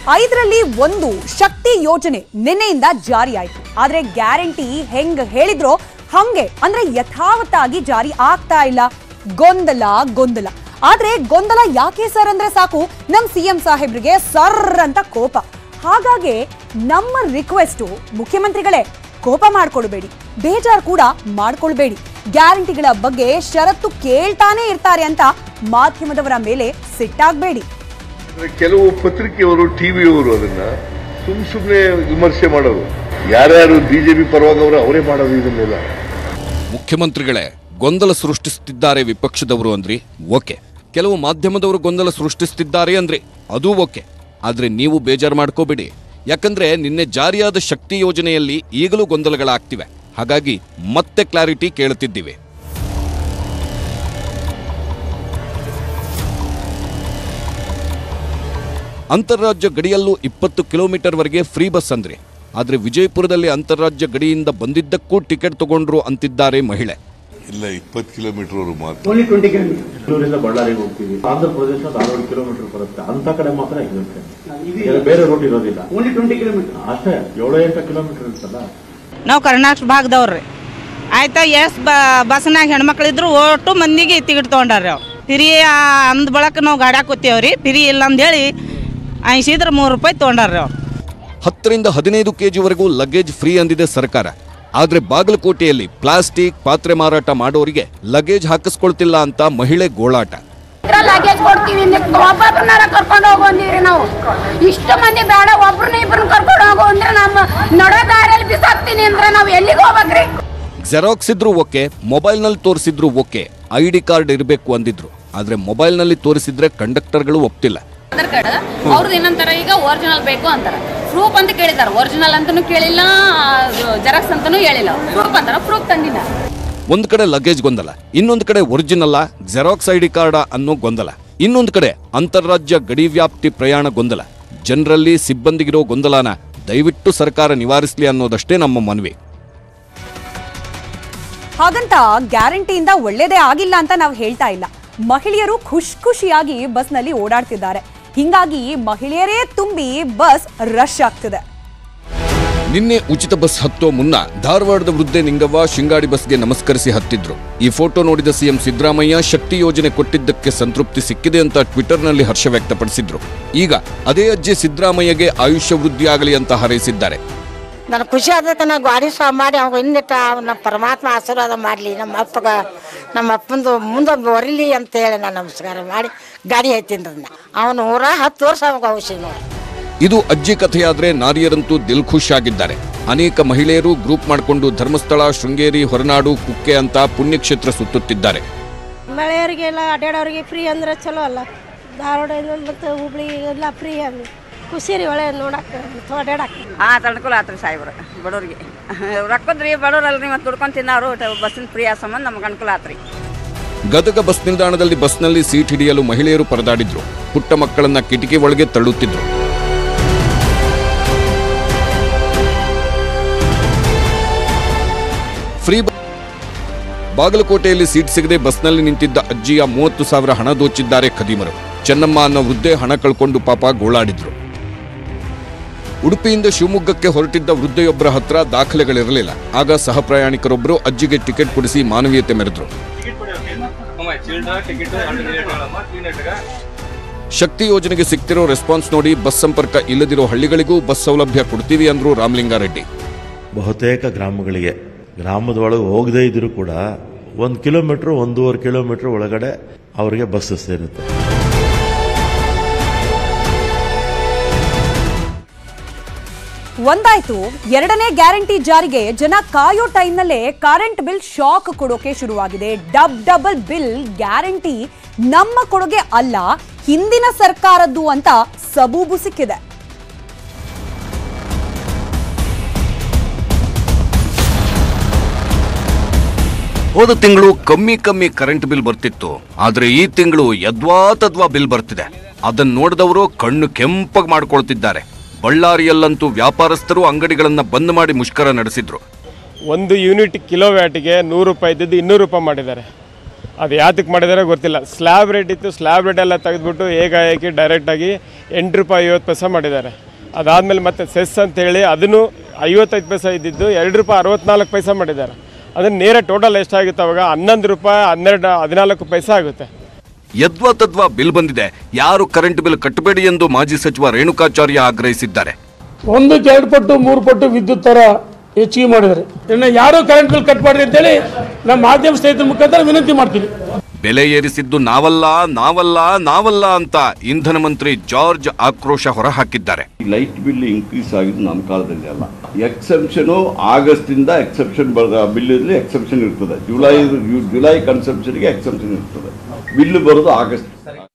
ಐದರಲ್ಲಿ ಒಂದು ಶಕ್ತಿ ಯೋಜನೆ ನಿನ್ನೆಯಿಂದ ಜಾರಿ ಆಯ್ತು ಆದ್ರೆ ಗ್ಯಾರಂಟಿ ಹೆಂಗ್ ಹೇಳಿದ್ರೋ ಹಂಗೆ ಅಂದ್ರೆ ಯಥಾವತ್ತಾಗಿ ಜಾರಿ ಆಗ್ತಾ ಇಲ್ಲ ಗೊಂದಲ ಗೊಂದಲ ಆದ್ರೆ ಗೊಂದಲ ಯಾಕೆ ಸರ್ ಅಂದ್ರೆ ಸಾಕು ನಮ್ ಸಿಎಂ ಸಾಹೇಬ್ರಿಗೆ ಸರ್ ಅಂತ ಕೋಪ ಹಾಗಾಗಿ ನಮ್ಮ ರಿಕ್ವೆಸ್ಟು ಮುಖ್ಯಮಂತ್ರಿಗಳೇ ಕೋಪ ಮಾಡ್ಕೊಳ್ಬೇಡಿ ಬೇಜಾರ್ ಕೂಡ ಮಾಡ್ಕೊಳ್ಬೇಡಿ ಗ್ಯಾರಂಟಿಗಳ ಬಗ್ಗೆ ಷರತ್ತು ಕೇಳ್ತಾನೆ ಇರ್ತಾರೆ ಅಂತ ಮಾಧ್ಯಮದವರ ಮೇಲೆ ಸಿಟ್ಟಾಗ್ಬೇಡಿ ಅಂದ್ರೆ ಕೆಲವು ಪತ್ರಿಕೆಯವರು ಟಿವಿಯವರು ಅದನ್ನ ಸುಮ್ ಸುಮ್ಮನೆ ವಿಮರ್ಶೆ ಮಾಡೋರು ಯಾರ್ಯಾರು ಬಿಜೆಪಿ ಪರವಾಗವರು ಅವರೇ ಮಾಡೋದು ಇದನ್ನೆಲ್ಲ ಮುಖ್ಯಮಂತ್ರಿಗಳೇ ಗೊಂದಲ ಸೃಷ್ಟಿಸುತ್ತಿದ್ದಾರೆ ವಿಪಕ್ಷದವರು ಅಂದ್ರಿ ಓಕೆ ಕೆಲವು ಮಾಧ್ಯಮದವರು ಗೊಂದಲ ಸೃಷ್ಟಿಸುತ್ತಿದ್ದಾರೆ ಅಂದ್ರಿ ಅದೂ ಓಕೆ ಆದ್ರೆ ನೀವು ಬೇಜಾರು ಮಾಡ್ಕೋಬೇಡಿ ಯಾಕಂದ್ರೆ ನಿನ್ನೆ ಜಾರಿಯಾದ ಶಕ್ತಿ ಯೋಜನೆಯಲ್ಲಿ ಈಗಲೂ ಗೊಂದಲಗಳಾಗ್ತಿವೆ ಹಾಗಾಗಿ ಮತ್ತೆ ಕ್ಲಾರಿಟಿ ಕೇಳುತ್ತಿದ್ದೀವಿ ಅಂತಾರಾಜ್ಯ ಗಡಿಯಲ್ಲೂ ಇಪ್ಪತ್ತು ಕಿಲೋಮೀಟರ್ವರೆಗೆ ಫ್ರೀ ಬಸ್ ಅಂದ್ರಿ ಆದ್ರೆ ವಿಜಯಪುರದಲ್ಲಿ ಅಂತಾರಾಜ್ಯ ಗಡಿಯಿಂದ ಬಂದಿದ್ದಕ್ಕೂ ಟಿಕೆಟ್ ತಗೊಂಡ್ರು ಅಂತಿದ್ದಾರೆ ಮಹಿಳೆ ಇಲ್ಲ ಇಪ್ಪತ್ತು ಕಿಲೋಮೀಟರ್ ಅವರು ಮಾತ್ರ ಓನ್ಲಿ ಟ್ವೆಂಟಿ ಕಿಲೋಮೀಟರ್ ಬೆಂಗಳೂರಿಂದ ಬಳ್ಳಾರಿಗೆ ಹೋಗ್ತೀವಿ ಆಂಧ್ರ ಪ್ರದೇಶ ಧಾರವಾಡ ಕಿಲೋಮೀಟರ್ ಬರುತ್ತೆ ಅಂತ ಕಡೆ ಮಾತ್ರ ಇರುತ್ತೆ ಈಗ ಬೇರೆ ರೂಟ್ ಇರೋದಿಲ್ಲ ಓನ್ಲಿ ಟ್ವೆಂಟಿ ಕಿಲೋಮೀಟರ್ ಅಷ್ಟೇ ಏಳು ಎಂಟು ಕಿಲೋಮೀಟರ್ ಇರುತ್ತಲ್ಲ ನಾವು ಕರ್ನಾಟಕ ಭಾಗದವ್ರಿ ಆಯ್ತಾ ಎಸ್ ಬಸ್ನಾಗ ಹೆಣ್ಮಕ್ಳಿದ್ರು ಒಟ್ಟು ಮಂದಿಗೆ ಟಿಕೆಟ್ ತೊಗೊಂಡಾರ್ರಿ ಅವ್ರು ಫ್ರೀ ಅಂದ ಬಳಕ ನಾವು ಗಾಡ್ಯಾಗ ಕೂತೀವ್ರಿ ಫ್ರೀ ಇಲ್ಲ ಅಂದೇಳಿ ಐಸಿದ್ರೆ ಮೂರು ರೂಪಾಯಿ ತೊಗೊಂಡಾರ್ರಿ ಅವ್ರು ಹತ್ತರಿಂದ ಹದಿನೈದು ಕೆಜಿವರೆಗೂ ಲಗೇಜ್ ಫ್ರೀ ಅಂದಿದೆ ಸರ್ಕಾರ ಆದ್ರೆ ಬಾಗಲಕೋಟೆಯಲ್ಲಿ ಪ್ಲಾಸ್ಟಿಕ್ ಪಾತ್ರೆ ಮಾರಾಟ ಮಾಡೋರಿಗೆ ಲಗೇಜ್ ಹಾಕಿಸ್ಕೊಳ್ತಿಲ್ಲ ಅಂತ ಮಹಿಳೆ ಗೋಳಾಟ ಲಗೇಜ್ ಕೊಡ್ತೀವಿ ಒಬ್ಬೊಬ್ಬರನ್ನಾರ ಕರ್ಕೊಂಡು ಹೋಗು ಅಂದಿರಿ ನಾವು ಇಷ್ಟು ಮಂದಿ ಬೇಡ ಒಬ್ರನ್ನ ಇಬ್ರನ್ನ ಕರ್ಕೊಂಡು ಹೋಗು ಅಂದ್ರೆ ನಮ್ಮ ನಡೋ ದಾರಿಯಲ್ಲಿ ಬಿಸಾಕ್ತೀನಿ ಅಂದ್ರೆ ನಾವು ಎಲ್ಲಿಗೆ ಹೋಗ್ಬೇಕ್ರಿ ಜೆರಾಕ್ಸ್ ಇದ್ರು ಓಕೆ ಮೊಬೈಲ್ನಲ್ಲಿ ತೋರಿಸಿದ್ರು ಓಕೆ ಐ ಡಿ ಕಾರ್ಡ್ ಇರಬೇಕು ಅಂದಿದ್ರು ಆದ್ರೆ ಮೊಬೈಲ್ನಲ್ಲಿ ತೋರಿಸಿದ್ರೆ ಕಂಡಕ್ಟರ್ಗಳು ಒಪ್ತಿಲ್ಲ ಆಧಾರ್ ಕಾರ್ಡ್ ಅವ್ರದ್ದು ಏನಂತಾರ ಈಗ ಒರಿಜಿನಲ್ ಬೇಕು ಅಂತಾರ ಪ್ರೂಫ್ ಅಂತ ಕೇಳಿದಾರ ಒರಿಜಿನಲ್ ಅಂತಾನು ಕೇಳಿಲ್ಲ ಜೆರಾಕ್ಸ್ ಅಂತಾನು ಹೇಳಿಲ್ಲ ಪ್ರೂಫ್ ಅಂತಾರ ಪ್ರೂಫ್ ತಂದಿನ ಒಂದ್ ಕಡೆ ಲಗೇಜ್ ಗೊಂದಲ ಇನ್ನೊಂದ್ ಕಡೆ original xerox I D card ಅನ್ನೋ ಗೊಂದಲ ಇನ್ನೊಂದ್ ಕಡೆ ಅಂತಾರಾಜ್ಯ ಗಡಿ ವ್ಯಾಪ್ತಿ ಪ್ರಯಾಣ ಗೊಂದಲ ಜನರಲ್ಲಿ ಸಿಬ್ಬಂದಿಗಿರೋ ಗೊಂದಲನ ದಯವಿಟ್ಟು ಸರ್ಕಾರ ನಿವಾರಿಸಲಿ ಅನ್ನೋದಷ್ಟೇ ನಮ್ಮ ಮನವಿ ಹಾಗಂತ ಗ್ಯಾರಂಟಿಯಿಂದ ಒಳ್ಳೇದೇ ಆಗಿಲ್ಲ ಅಂತ ನಾವು ಹೇಳ್ತಾ ಇಲ್ಲ ಮಹಿಳೆಯರು ಖುಷ್ ಖುಷಿಯಾಗಿ ಬಸ್ನಲ್ಲಿ ಓಡಾಡ್ತಿದ್ದಾರೆ ಹಿಂಗಾಗಿ ಮಹಿಳೆಯರೇ ತುಂಬಿ ಬಸ್ ರಶ್ ಆಗ್ತಿದೆ ನಿನ್ನೆ ಉಚಿತ ಬಸ್ ಹತ್ತೋ ಮುನ್ನ ಧಾರವಾಡದ ವೃದ್ಧೆ ನಿಂಗವ್ವ ಶಿಂಗಾಡಿ ಬಸ್ಗೆ ನಮಸ್ಕರಿಸಿ ಹತ್ತಿದ್ರು ಈ ಫೋಟೋ ನೋಡಿದ ಸಿಎಂ ಸಿದ್ದರಾಮಯ್ಯ ಶಕ್ತಿ ಯೋಜನೆ ಕೊಟ್ಟಿದ್ದಕ್ಕೆ ಸಂತೃಪ್ತಿ ಸಿಕ್ಕಿದೆ ಅಂತ ಟ್ವಿಟರ್ನಲ್ಲಿ ಹರ್ಷ ವ್ಯಕ್ತಪಡಿಸಿದ್ರು ಈಗ ಅದೇ ಅಜ್ಜಿ ಸಿದ್ದರಾಮಯ್ಯಗೆ ಆಯುಷ್ಯ ವೃದ್ಧಿಯಾಗಲಿ ಅಂತ ಹಾರೈಸಿದ್ದಾರೆ ನನಗೆ ಖುಷಿ ಆದೈತೆ ನಾ ಗಾಡಿ ಸಹ ಮಾಡಿ ಅವ್ನು ಇನ್ನಿಟ್ಟ ನಮ್ಮ ಪರಮಾತ್ಮ ಆಶೀರ್ವಾದ ಮಾಡಲಿ ನಮ್ಮ ಅಪ್ಪಗ ನಮ್ಮ ಅಪ್ಪಂದು ಮುಂದೆ ಬರಲಿ ಅಂತ ಹೇಳಿ ನಾನು ನಮಸ್ಕಾರ ಮಾಡಿ ಗಾಡಿ ಐತೀನಿ ಅವನು ನೂರ ಹತ್ತು ವರ್ಷ ಅವಾಗ ಔಷಧಿ ನೋಡಿ ಇದು ಅಜ್ಜಿ ಕಥೆಯಾದ್ರೆ ನಾರಿಯರಂತೂ ದಿಲ್ ಖುಷ್ ಆಗಿದ್ದಾರೆ ಅನೇಕ ಮಹಿಳೆಯರು ಗ್ರೂಪ್ ಮಾಡಿಕೊಂಡು ಧರ್ಮಸ್ಥಳ ಶೃಂಗೇರಿ ಹೊರನಾಡು ಕುಕ್ಕೆ ಅಂತ ಪುಣ್ಯಕ್ಷೇತ್ರ ಸುತ್ತುತ್ತಿದ್ದಾರೆ ಮಳೆಯವರಿಗೆಲ್ಲ ಅಡ್ಡಾಡೋರಿಗೆ ಫ್ರೀ ಅಂದ್ರೆ ಚಲೋ ಅಲ್ಲ ಧಾರವಾಡ ಮತ್ತು ಹುಬ್ಳಿ ಎಲ್ಲ ಫ್ರೀ ಅಲ್ಲಿ ಖುಷಿ ರೀ ಒಳ್ಳೆ ನೋಡಕ್ಕೆ ಮತ್ತು ಅಡ್ಡಾಡಕ್ಕೆ ಹಾಂ ಅನುಕೂಲ ಆತ್ರಿ ಸಾಹೇಬ್ರ ಬಡವ್ರಿಗೆ ರೊಕ್ಕದ್ರಿ ಬಡವ್ರಲ್ರಿ ಮತ್ತು ದುಡ್ಕೊಂಡು ತಿನ್ನೋರು ಬಸ್ಸಿನ ಫ್ರೀ ಆ ಸಂಬಂಧ ನಮ್ಗೆ ಅನುಕೂಲ ಆತ್ರಿ ಗದಗ ಬಸ್ ನಿಲ್ದಾಣದಲ್ಲಿ ಬಸ್ನಲ್ಲಿ ಸೀಟ್ ಹಿಡಿಯಲು ಮಹಿಳೆಯರು ಪರದಾಡಿದ್ರು ಪುಟ್ಟ ಮಕ್ಕಳನ್ನ ಕಿಟಕಿ ಒಳಗೆ ತಳ್ಳುತ್ತಿದ್ರು ಫ್ರೀ ಬ- ಬಾಗಲಕೋಟೆಯಲ್ಲಿ ಸೀಟ್ ಸಿಗದೆ ಬಸ್ನಲ್ಲಿ ನಿಂತಿದ್ದ ಅಜ್ಜಿಯ ಮೂವತ್ತು ಸಾವಿರ ಹಣ ದೋಚಿದ್ದಾರೆ ಖದೀಮರು ಚೆನ್ನಮ್ಮ ಅನ್ನೋ ವೃದ್ಧೆ ಹಣ ಕಳ್ಕೊಂಡು ಪಾಪ ಗೋಳಾಡಿದ್ರು ಉಡುಪಿಯಿಂದ ಶಿವಮೊಗ್ಗಕ್ಕೆ ಹೊರಟಿದ್ದ ವೃದ್ಧೆಯೊಬ್ಬರ ಹತ್ರ ದಾಖಲೆಗಳಿರಲಿಲ್ಲ ಆಗ ಸಹ ಪ್ರಯಾಣಿಕರೊಬ್ಬರು ಅಜ್ಜಿಗೆ ಟಿಕೆಟ್ ಕೊಡಿಸಿ ಮಾನವೀಯತೆ ಮೆರೆದ್ರು ಶಕ್ತಿ ಯೋಜನೆಗೆ ಸಿಗ್ತಿರೋ ರೆಸ್ಪಾನ್ಸ್ ನೋಡಿ ಬಸ್ ಸಂಪರ್ಕ ಇಲ್ಲದಿರೋ ಹಳ್ಳಿಗಳಿಗೂ ಬಸ್ ಸೌಲಭ್ಯ ಕೊಡ್ತೀವಿ ಅಂದ್ರು ರಾಮಲಿಂಗಾರೆಡ್ಡಿ ಬಹುತೇಕ ಗ್ರಾಮಗಳಿಗೆ ಗ್ರಾಮದೊಳಗೆ ಹೋಗದೇ ಇದ್ರೂ ಕೂಡ ಒಂದು ಕಿಲೋಮೀಟ್ರ್ ಒಂದೂವರೆ ಕಿಲೋಮೀಟ್ರ್ ಒಳಗಡೆ ಅವರಿಗೆ ಬಸ್ ಸೇರುತ್ತೆ ಒಂದಾಯ್ತು ಎರಡನೇ ಗ್ಯಾರಂಟಿ ಜಾರಿಗೆ ಜನ ಕಾಯೋ ಟೈಮ್ನಲ್ಲೇ ಕರೆಂಟ್ ಬಿಲ್ ಶಾಕ್ ಕೊಡೋಕೆ ಶುರುವಾಗಿದೆ ಡಬ್ ಡಬಲ್ ಬಿಲ್ ಗ್ಯಾರಂಟಿ ನಮ್ಮ ಕೊಡುಗೆ ಅಲ್ಲ ಹಿಂದಿನ ಸರ್ಕಾರದ್ದು ಅಂತ ಸಬೂಬು ಸಿಕ್ಕಿದೆ ಹೋದ ತಿಂಗಳು ಕಮ್ಮಿ ಕಮ್ಮಿ ಕರೆಂಟ್ ಬಿಲ್ ಬರ್ತಿತ್ತು ಆದ್ರೆ ಈ ತಿಂಗಳು ಯದ್ವಾ ತದ್ವಾ ಬಿಲ್ ಬರ್ತಿದೆ ಅದನ್ನ ನೋಡಿದವರು ಕಣ್ಣು ಕೆಂಪಗ್ ಮಾಡ್ಕೊಳ್ತಿದ್ದಾರೆ ಬಳ್ಳಾರಿಯಲ್ಲಂತೂ ವ್ಯಾಪಾರಸ್ಥರು ಅಂಗಡಿಗಳನ್ನ ಬಂದ್ ಮಾಡಿ ಮುಷ್ಕರ ನಡೆಸಿದ್ರು ಒಂದು ಯೂನಿಟ್ ಕಿಲೋ ವ್ಯಾಟಿಗೆ ನೂರು ರೂಪಾಯಿ ಇದ್ದಿದ್ದು ಇನ್ನೂರು ರೂಪಾಯಿ ಮಾಡಿದ್ದಾರೆ ಅದು ಯಾತಕ್ಕೆ ಮಾಡಿದಾರೆ ಗೊತ್ತಿಲ್ಲ ಸ್ಲ್ಯಾಬ್ ರೇಟ್ ಇತ್ತು ಸ್ಲ್ಯಾಬ್ ರೇಟ್ ಎಲ್ಲ ತೆಗೆದ್ಬಿಟ್ಟು ಏಕಾಏಕಿ ಡೈರೆಕ್ಟಾಗಿ ಎಂಟು ರೂಪಾಯಿ ಐವತ್ತು ಪೈಸೆ ಮಾಡಿದ್ದಾರೆ ಅದಾದಮೇಲೆ ಮತ್ತೆ ಸೆಸ್ ಅಂತೇಳಿ ಅದನ್ನು ಐವತ್ತೈದು ಪೈಸೆ ಇದ್ದಿದ್ದು ಎರಡು ರೂಪಾಯಿ ಅರವತ್ನಾಲ್ಕು ಪೈಸೆ ಮಾಡಿದ್ದಾರೆ ಅದನ್ನು ನೇರ ಟೋಟಲ್ ಎಷ್ಟಾಗುತ್ತೆ ಅವಾಗ ಹನ್ನೊಂದು ರೂಪಾಯಿ ಹನ್ನೆರಡು ಹದಿನಾಲ್ಕು ಪೈಸೆ ಆಗುತ್ತೆ ಯದ್ವಾ ತದ್ವಾ ಬಿಲ್ ಬಂದಿದೆ ಯಾರು ಕರೆಂಟ್ ಬಿಲ್ ಕಟ್ಟಬೇಡಿ ಎಂದು ಮಾಜಿ ಸಚಿವ ರೇಣುಕಾಚಾರ್ಯ ಆಗ್ರಹಿಸಿದ್ದಾರೆ ಒಂದಕ್ಕೆ ಎರಡು ಪಟ್ಟು ಮೂರು ಪಟ್ಟು ವಿದ್ಯುತ್ ದರ ಹೆಚ್ಚಿಗೆ ಮಾಡಿದ್ದಾರೆ ಇನ್ನು ಯಾರು ಕರೆಂಟ್ ಬಿಲ್ ಕಟ್ ಮಾಡ್ರಿ ಅಂತೇಳಿ ನಮ್ಮ ಮಾಧ್ಯಮ ಸ್ನೇಹಿತರ ಮುಖಾಂತರ ವಿನಂತಿ ಮಾಡ್ತೀನಿ ಬೆಲೆ ಏರಿಸಿದ್ದು ನಾವಲ್ಲ ನಾವಲ್ಲ ನಾವಲ್ಲ ಅಂತ ಇಂಧನ ಮಂತ್ರಿ ಜಾರ್ಜ್ ಆಕ್ರೋಶ ಹೊರಹಾಕಿದ್ದಾರೆ ಲೈಟ್ ಬಿಲ್ ಇನ್ಕ್ರೀಸ್ ಆಗಿದ್ದು ನಮ್ಮ ಕಾಲದಲ್ಲಿ ಅಲ್ಲ ಎಕ್ಸೆಪ್ಷನು ಆಗಸ್ಟಿಂದ ಎಕ್ಸೆಪ್ಷನ್ ಬಿಲ್ ಇರಲಿ ಎಕ್ಸೆಪ್ಷನ್ ಇರ್ತದೆ ಜುಲೈ ಜುಲೈ ಕನ್ಸೆಪ್ಷನ್ಗೆ ಎಕ್ಸೆಪ್ಷನ್ ಇರ್ತದೆ ಬಿಲ್ ಬರೋದು ಆಗಸ್ಟ್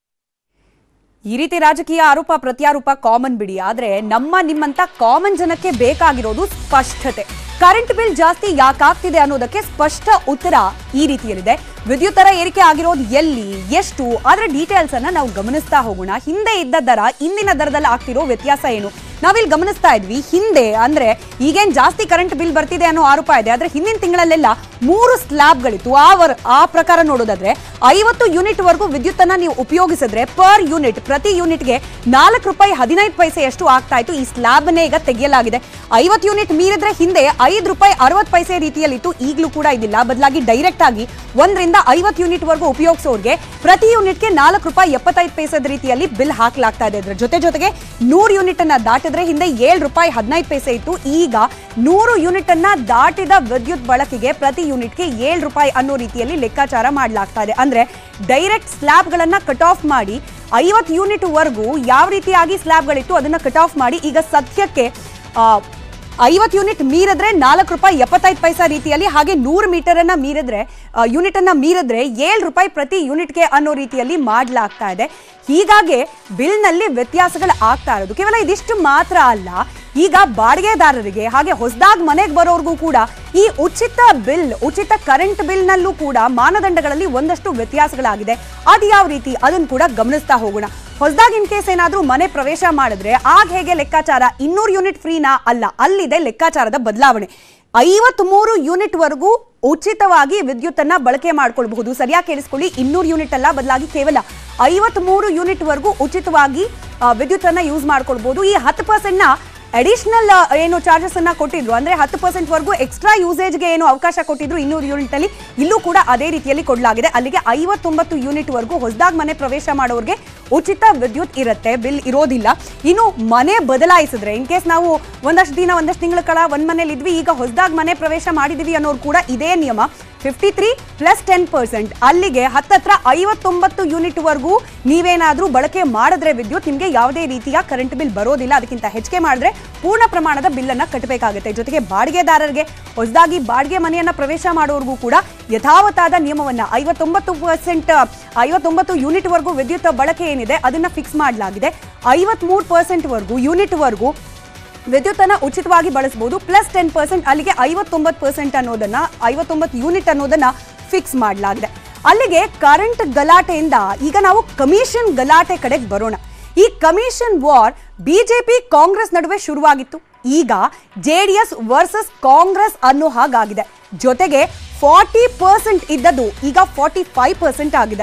ಈ ರೀತಿ ರಾಜಕೀಯ ಆರೋಪ ಪ್ರತ್ಯಾರೋಪ ಕಾಮನ್ ಬಿಡಿ ಆದ್ರೆ ನಮ್ಮ ನಿಮ್ಮಂತ ಕಾಮನ್ ಜನಕ್ಕೆ ಬೇಕಾಗಿರೋದು ಸ್ಪಷ್ಟತೆ ಕರೆಂಟ್ ಬಿಲ್ ಜಾಸ್ತಿ ಯಾಕಾಗ್ತಿದೆ ಅನ್ನೋದಕ್ಕೆ ಸ್ಪಷ್ಟ ಉತ್ತರ ಈ ರೀತಿಯಲ್ಲಿದೆ ವಿದ್ಯುತ್ ದರ ಏರಿಕೆ ಆಗಿರೋದು ಎಲ್ಲಿ ಎಷ್ಟು ಅದರ ಡೀಟೇಲ್ಸ್ ಅನ್ನ ನಾವು ಗಮನಿಸ್ತಾ ಹೋಗೋಣ ಹಿಂದೆ ಇದ್ದ ದರ ಇಂದಿನ ದರದಲ್ಲಿ ಆಗ್ತಿರೋ ವ್ಯತ್ಯಾಸ ಏನು ನಾವಿಲ್ಲಿ ಗಮನಿಸ್ತಾ ಇದ್ವಿ ಹಿಂದೆ ಅಂದ್ರೆ ಈಗೇನ್ ಜಾಸ್ತಿ ಕರೆಂಟ್ ಬಿಲ್ ಬರ್ತಿದೆ ಅನ್ನೋ ಆರೋಪ ಇದೆ ಆದ್ರೆ ಹಿಂದಿನ ತಿಂಗಳಲ್ಲೆಲ್ಲ ಮೂರು ಸ್ಲ್ಯಾಬ್ಗಳಿತ್ತು ಆ ವರ್ ಆ ಪ್ರಕಾರ ನೋಡೋದಾದ್ರೆ ಐವತ್ತು ಯೂನಿಟ್ ವರೆಗೂ ವಿದ್ಯುತ್ ಅನ್ನ ನೀವು ಉಪಯೋಗಿಸಿದ್ರೆ ಪರ್ ಯೂನಿಟ್ ಪ್ರತಿ ಯೂನಿಟ್ಗೆ ನಾಲ್ಕು ರೂಪಾಯಿ ಹದಿನೈದು ಪೈಸೆಯಷ್ಟು ಆಗ್ತಾ ಇತ್ತು ಈ ಸ್ಲ್ಯಾಬ್ನೇ ಈಗ ತೆಗೆಯಲಾಗಿದೆ ಐವತ್ತು ಯೂನಿಟ್ ಮೀರಿದ್ರೆ ಹಿಂದೆ ಐದು ರೂಪಾಯಿ ಅರವತ್ತು ಪೈಸೆ ರೀತಿಯಲ್ಲಿತ್ತು ಈಗಲೂ ಕೂಡ ಇದಿಲ್ಲ ಬದಲಾಗಿ ಡೈರೆಕ್ಟ್ ಆಗಿ ಒಂದರಿಂದ ಐವತ್ತು ಯೂನಿಟ್ ವರೆಗೂ ಉಪಯೋಗಿಸೋರ್ಗೆ ಪ್ರತಿ ಯೂನಿಟ್ಗೆ ನಾಲ್ಕು ರೂಪಾಯಿ ಎಪ್ಪತ್ತೈದು ಪೈಸದ ರೀತಿಯಲ್ಲಿ ಬಿಲ್ ಹಾಕಲಾಗ್ತಾ ಇದೆ ಇದ್ರ ಜೊತೆ ಜೊತೆಗೆ ನೂರು ಯೂನಿಟ್ ಅನ್ನ ದಾಟಿದ್ರೆ ಹಿಂದೆ ಏಳು ರೂಪಾಯಿ ಹದಿನೈದು ಪೈಸೆ ಇತ್ತು ಈಗ ನೂರು ಯೂನಿಟ್ ಅನ್ನ ದಾಟಿದ ವಿದ್ಯುತ್ ಬಳಕೆಗೆ ಪ್ರತಿ ಯೂನಿಟ್ಗೆ ಏಳು ರೂಪಾಯಿ ಅನ್ನೋ ರೀತಿಯಲ್ಲಿ ಲೆಕ್ಕಾಚಾರ ಮಾಡಲಾಗ್ತಾ ಇದೆ ಅಂದ್ರೆ ಡೈರೆಕ್ಟ್ ಸ್ಲ್ಯಾಬ್ಗಳನ್ನ ಕಟ್ ಆಫ್ ಮಾಡಿ ಐವತ್ತು ಯೂನಿಟ್ ವರೆಗೂ ಯಾವ ರೀತಿಯಾಗಿ ಸ್ಲ್ಯಾಬ್ಗಳಿತ್ತು ಅದನ್ನ ಕಟ್ ಆಫ್ ಮಾಡಿ ಈಗ ಸದ್ಯಕ್ಕೆ ಆ, ಐವತ್ತು ಯೂನಿಟ್ ಮೀರಿದ್ರೆ ನಾಲ್ಕು ರೂಪಾಯಿ ಎಪ್ಪತ್ತೈದು ಪೈಸಾ ರೀತಿಯಲ್ಲಿ ಹಾಗೆ ನೂರು ಮೀಟರ್ ಅನ್ನ ಮೀರಿದ್ರೆ ಯೂನಿಟ್ ಅನ್ನ ಮೀರಿದ್ರೆ ಏಳು ರೂಪಾಯಿ ಪ್ರತಿ ಯೂನಿಟ್ಗೆ ಅನ್ನೋ ರೀತಿಯಲ್ಲಿ ಮಾಡಲಾಗ್ತಾ ಇದೆ ಹೀಗಾಗಿ ಬಿಲ್ನಲ್ಲಿ ವ್ಯತ್ಯಾಸಗಳು ಆಗ್ತಾ ಇರೋದು ಕೇವಲ ಇದಿಷ್ಟು ಮಾತ್ರ ಅಲ್ಲ ಈಗ ಬಾಡಿಗೆದಾರರಿಗೆ ಹಾಗೆ ಹೊಸದಾಗಿ ಮನೆಗೆ ಬರೋರ್ಗೂ ಕೂಡ ಈ ಉಚಿತ ಬಿಲ್ ಉಚಿತ ಕರೆಂಟ್ ಬಿಲ್ನಲ್ಲೂ ಕೂಡ ಮಾನದಂಡಗಳಲ್ಲಿ ಒಂದಷ್ಟು ವ್ಯತ್ಯಾಸಗಳಾಗಿದೆ ಅದು ಯಾವ ರೀತಿ ಅದನ್ನು ಕೂಡ ಗಮನಿಸ್ತಾ ಹೋಗೋಣ ಹೊಸದಾಗಿ ಇನ್ ಕೇಸ್ ಏನಾದ್ರೂ ಮನೆ ಪ್ರವೇಶ ಮಾಡಿದ್ರೆ ಆಗ ಹೇಗೆ ಲೆಕ್ಕಾಚಾರ ಇನ್ನೂರು ಯೂನಿಟ್ ಫ್ರೀನಾ ಅಲ್ಲ ಅಲ್ಲಿದೆ ಲೆಕ್ಕಾಚಾರದ ಬದಲಾವಣೆ ಐವತ್ಮೂರು ಯೂನಿಟ್ ವರೆಗೂ ಉಚಿತವಾಗಿ ವಿದ್ಯುತ್ ಅನ್ನ ಬಳಕೆ ಮಾಡ್ಕೊಳ್ಬಹುದು ಸರಿಯಾಗಿ ಕೇಳಿಸ್ಕೊಳ್ಳಿ ಇನ್ನೂರು ಯೂನಿಟ್ ಅಲ್ಲ ಬದಲಾಗಿ ಕೇವಲ ಐವತ್ಮೂರು ಯೂನಿಟ್ ವರೆಗೂ ಉಚಿತವಾಗಿ ಆ, ವಿದ್ಯುತ್ ಅನ್ನ ಯೂಸ್ ಮಾಡ್ಕೊಳ್ಬಹುದು ಈ ಹತ್ತು ಪರ್ಸೆಂಟ್ ನ ಅಡಿಷನಲ್ ಏನು ಚಾರ್ಜಸ್ ಅನ್ನ ಕೊಟ್ಟಿದ್ರು ಅಂದ್ರೆ ಹತ್ತು ಪರ್ಸೆಂಟ್ ವರೆಗೂ ಎಕ್ಸ್ಟ್ರಾ ಯೂಸೇಜ್ಗೆ ಏನು ಅವಕಾಶ ಕೊಟ್ಟಿದ್ರು ಇನ್ನೂರು ಯೂನಿಟ್ ಅಲ್ಲಿ ಇಲ್ಲೂ ಕೂಡ ಅದೇ ರೀತಿಯಲ್ಲಿ ಕೊಡಲಾಗಿದೆ ಅಲ್ಲಿಗೆ ಐವತ್ತೊಂಬತ್ತು ಯೂನಿಟ್ ವರೆಗೂ ಹೊಸದಾಗಿ ಮನೆ ಪ್ರವೇಶ ಮಾಡೋರಿಗೆ ಉಚಿತ ವಿದ್ಯುತ್ ಇರುತ್ತೆ ಬಿಲ್ ಇರೋದಿಲ್ಲ ಇನ್ನು ಮನೆ ಬದಲಾಯಿಸಿದ್ರೆ ಇನ್ ಕೇಸ್ ನಾವು ಒಂದಷ್ಟು ದಿನ ಒಂದಷ್ಟು ತಿಂಗಳ ಕಾಲ ಒಂದ್ ಮನೇಲಿ ಇದ್ವಿ ಈಗ ಹೊಸದಾಗಿ ಮನೆ ಪ್ರವೇಶ ಮಾಡಿದೀವಿ ಅನ್ನೋರು ಕೂಡ ಇದೇ ನಿಯಮ fifty three plus ten percent ಅಲ್ಲಿಗೆ ಹತ್ತತ್ರ ಐವತ್ತೊಂಬತ್ತು ಯೂನಿಟ್ ವರೆಗೂ ನೀವೇನಾದ್ರೂ ಬಳಕೆ ಮಾಡಿದ್ರೆ ವಿದ್ಯುತ್ ನಿಮಗೆ ಯಾವುದೇ ರೀತಿಯ ಕರೆಂಟ್ ಬಿಲ್ ಬರೋದಿಲ್ಲ ಅದಕ್ಕಿಂತ ಹೆಚ್ಚಿಗೆ ಮಾಡಿದ್ರೆ ಪೂರ್ಣ ಪ್ರಮಾಣದ ಬಿಲ್ ಅನ್ನ ಕಟ್ಟಬೇಕಾಗುತ್ತೆ ಜೊತೆಗೆ ಬಾಡಿಗೆದಾರರಿಗೆ ಹೊಸದಾಗಿ ಬಾಡಿಗೆ ಮನೆಯನ್ನ ಪ್ರವೇಶ ಮಾಡೋರ್ಗೂ ಕೂಡ ಯಥಾವತ್ತಾದ ನಿಯಮವನ್ನ ಐವತ್ತೊಂಬತ್ತು ಪರ್ಸೆಂಟ್ ಐವತ್ತೊಂಬತ್ತು ಯೂನಿಟ್ ವರೆಗೂ ವಿದ್ಯುತ್ ಬಳಕೆ ಏನಿದೆ ಅದನ್ನ ಫಿಕ್ಸ್ ಮಾಡಲಾಗಿದೆ ಐವತ್ಮೂರು ಪರ್ಸೆಂಟ್ ವರೆಗೂ ಯೂನಿಟ್ ವರೆಗೂ ವಿದ್ಯುತ್ ಅನ್ನ ಉಚಿತವಾಗಿ ಬಳಸಬಹುದು ಪ್ಲಸ್ ಟೆನ್ ಪರ್ಸೆಂಟ್ ಅಲ್ಲಿಗೆ ಐವತ್ತೊಂಬತ್ತು ಪರ್ಸೆಂಟ್ ಅನ್ನೋದನ್ನ ಐವತ್ತೊಂಬತ್ತು ಯೂನಿಟ್ ಅನ್ನೋದನ್ನ ಫಿಕ್ಸ್ ಮಾಡಲಾಗಿದೆ ಅಲ್ಲಿಗೆ ಕರೆಂಟ್ ಗಲಾಟೆಯಿಂದ ಈಗ ನಾವು ಕಮಿಷನ್ ಗಲಾಟೆ ಕಡೆಗೆ ಬರೋಣ ಈ ಕಮಿಷನ್ ವಾರ್ ಬಿಜೆಪಿ ಕಾಂಗ್ರೆಸ್ ನಡುವೆ ಶುರುವಾಗಿತ್ತು ಈಗ J D S versus Congress ಅನ್ನೋ ಹಾಗಾಗಿದೆ ಜೊತೆಗೆ ಫಾರ್ಟಿ ಪರ್ಸೆಂಟ್ ಇದ್ದದ್ದು ಈಗ ಫಾರ್ಟಿ ಫೈವ್ ಪರ್ಸೆಂಟ್ ಆಗಿದೆ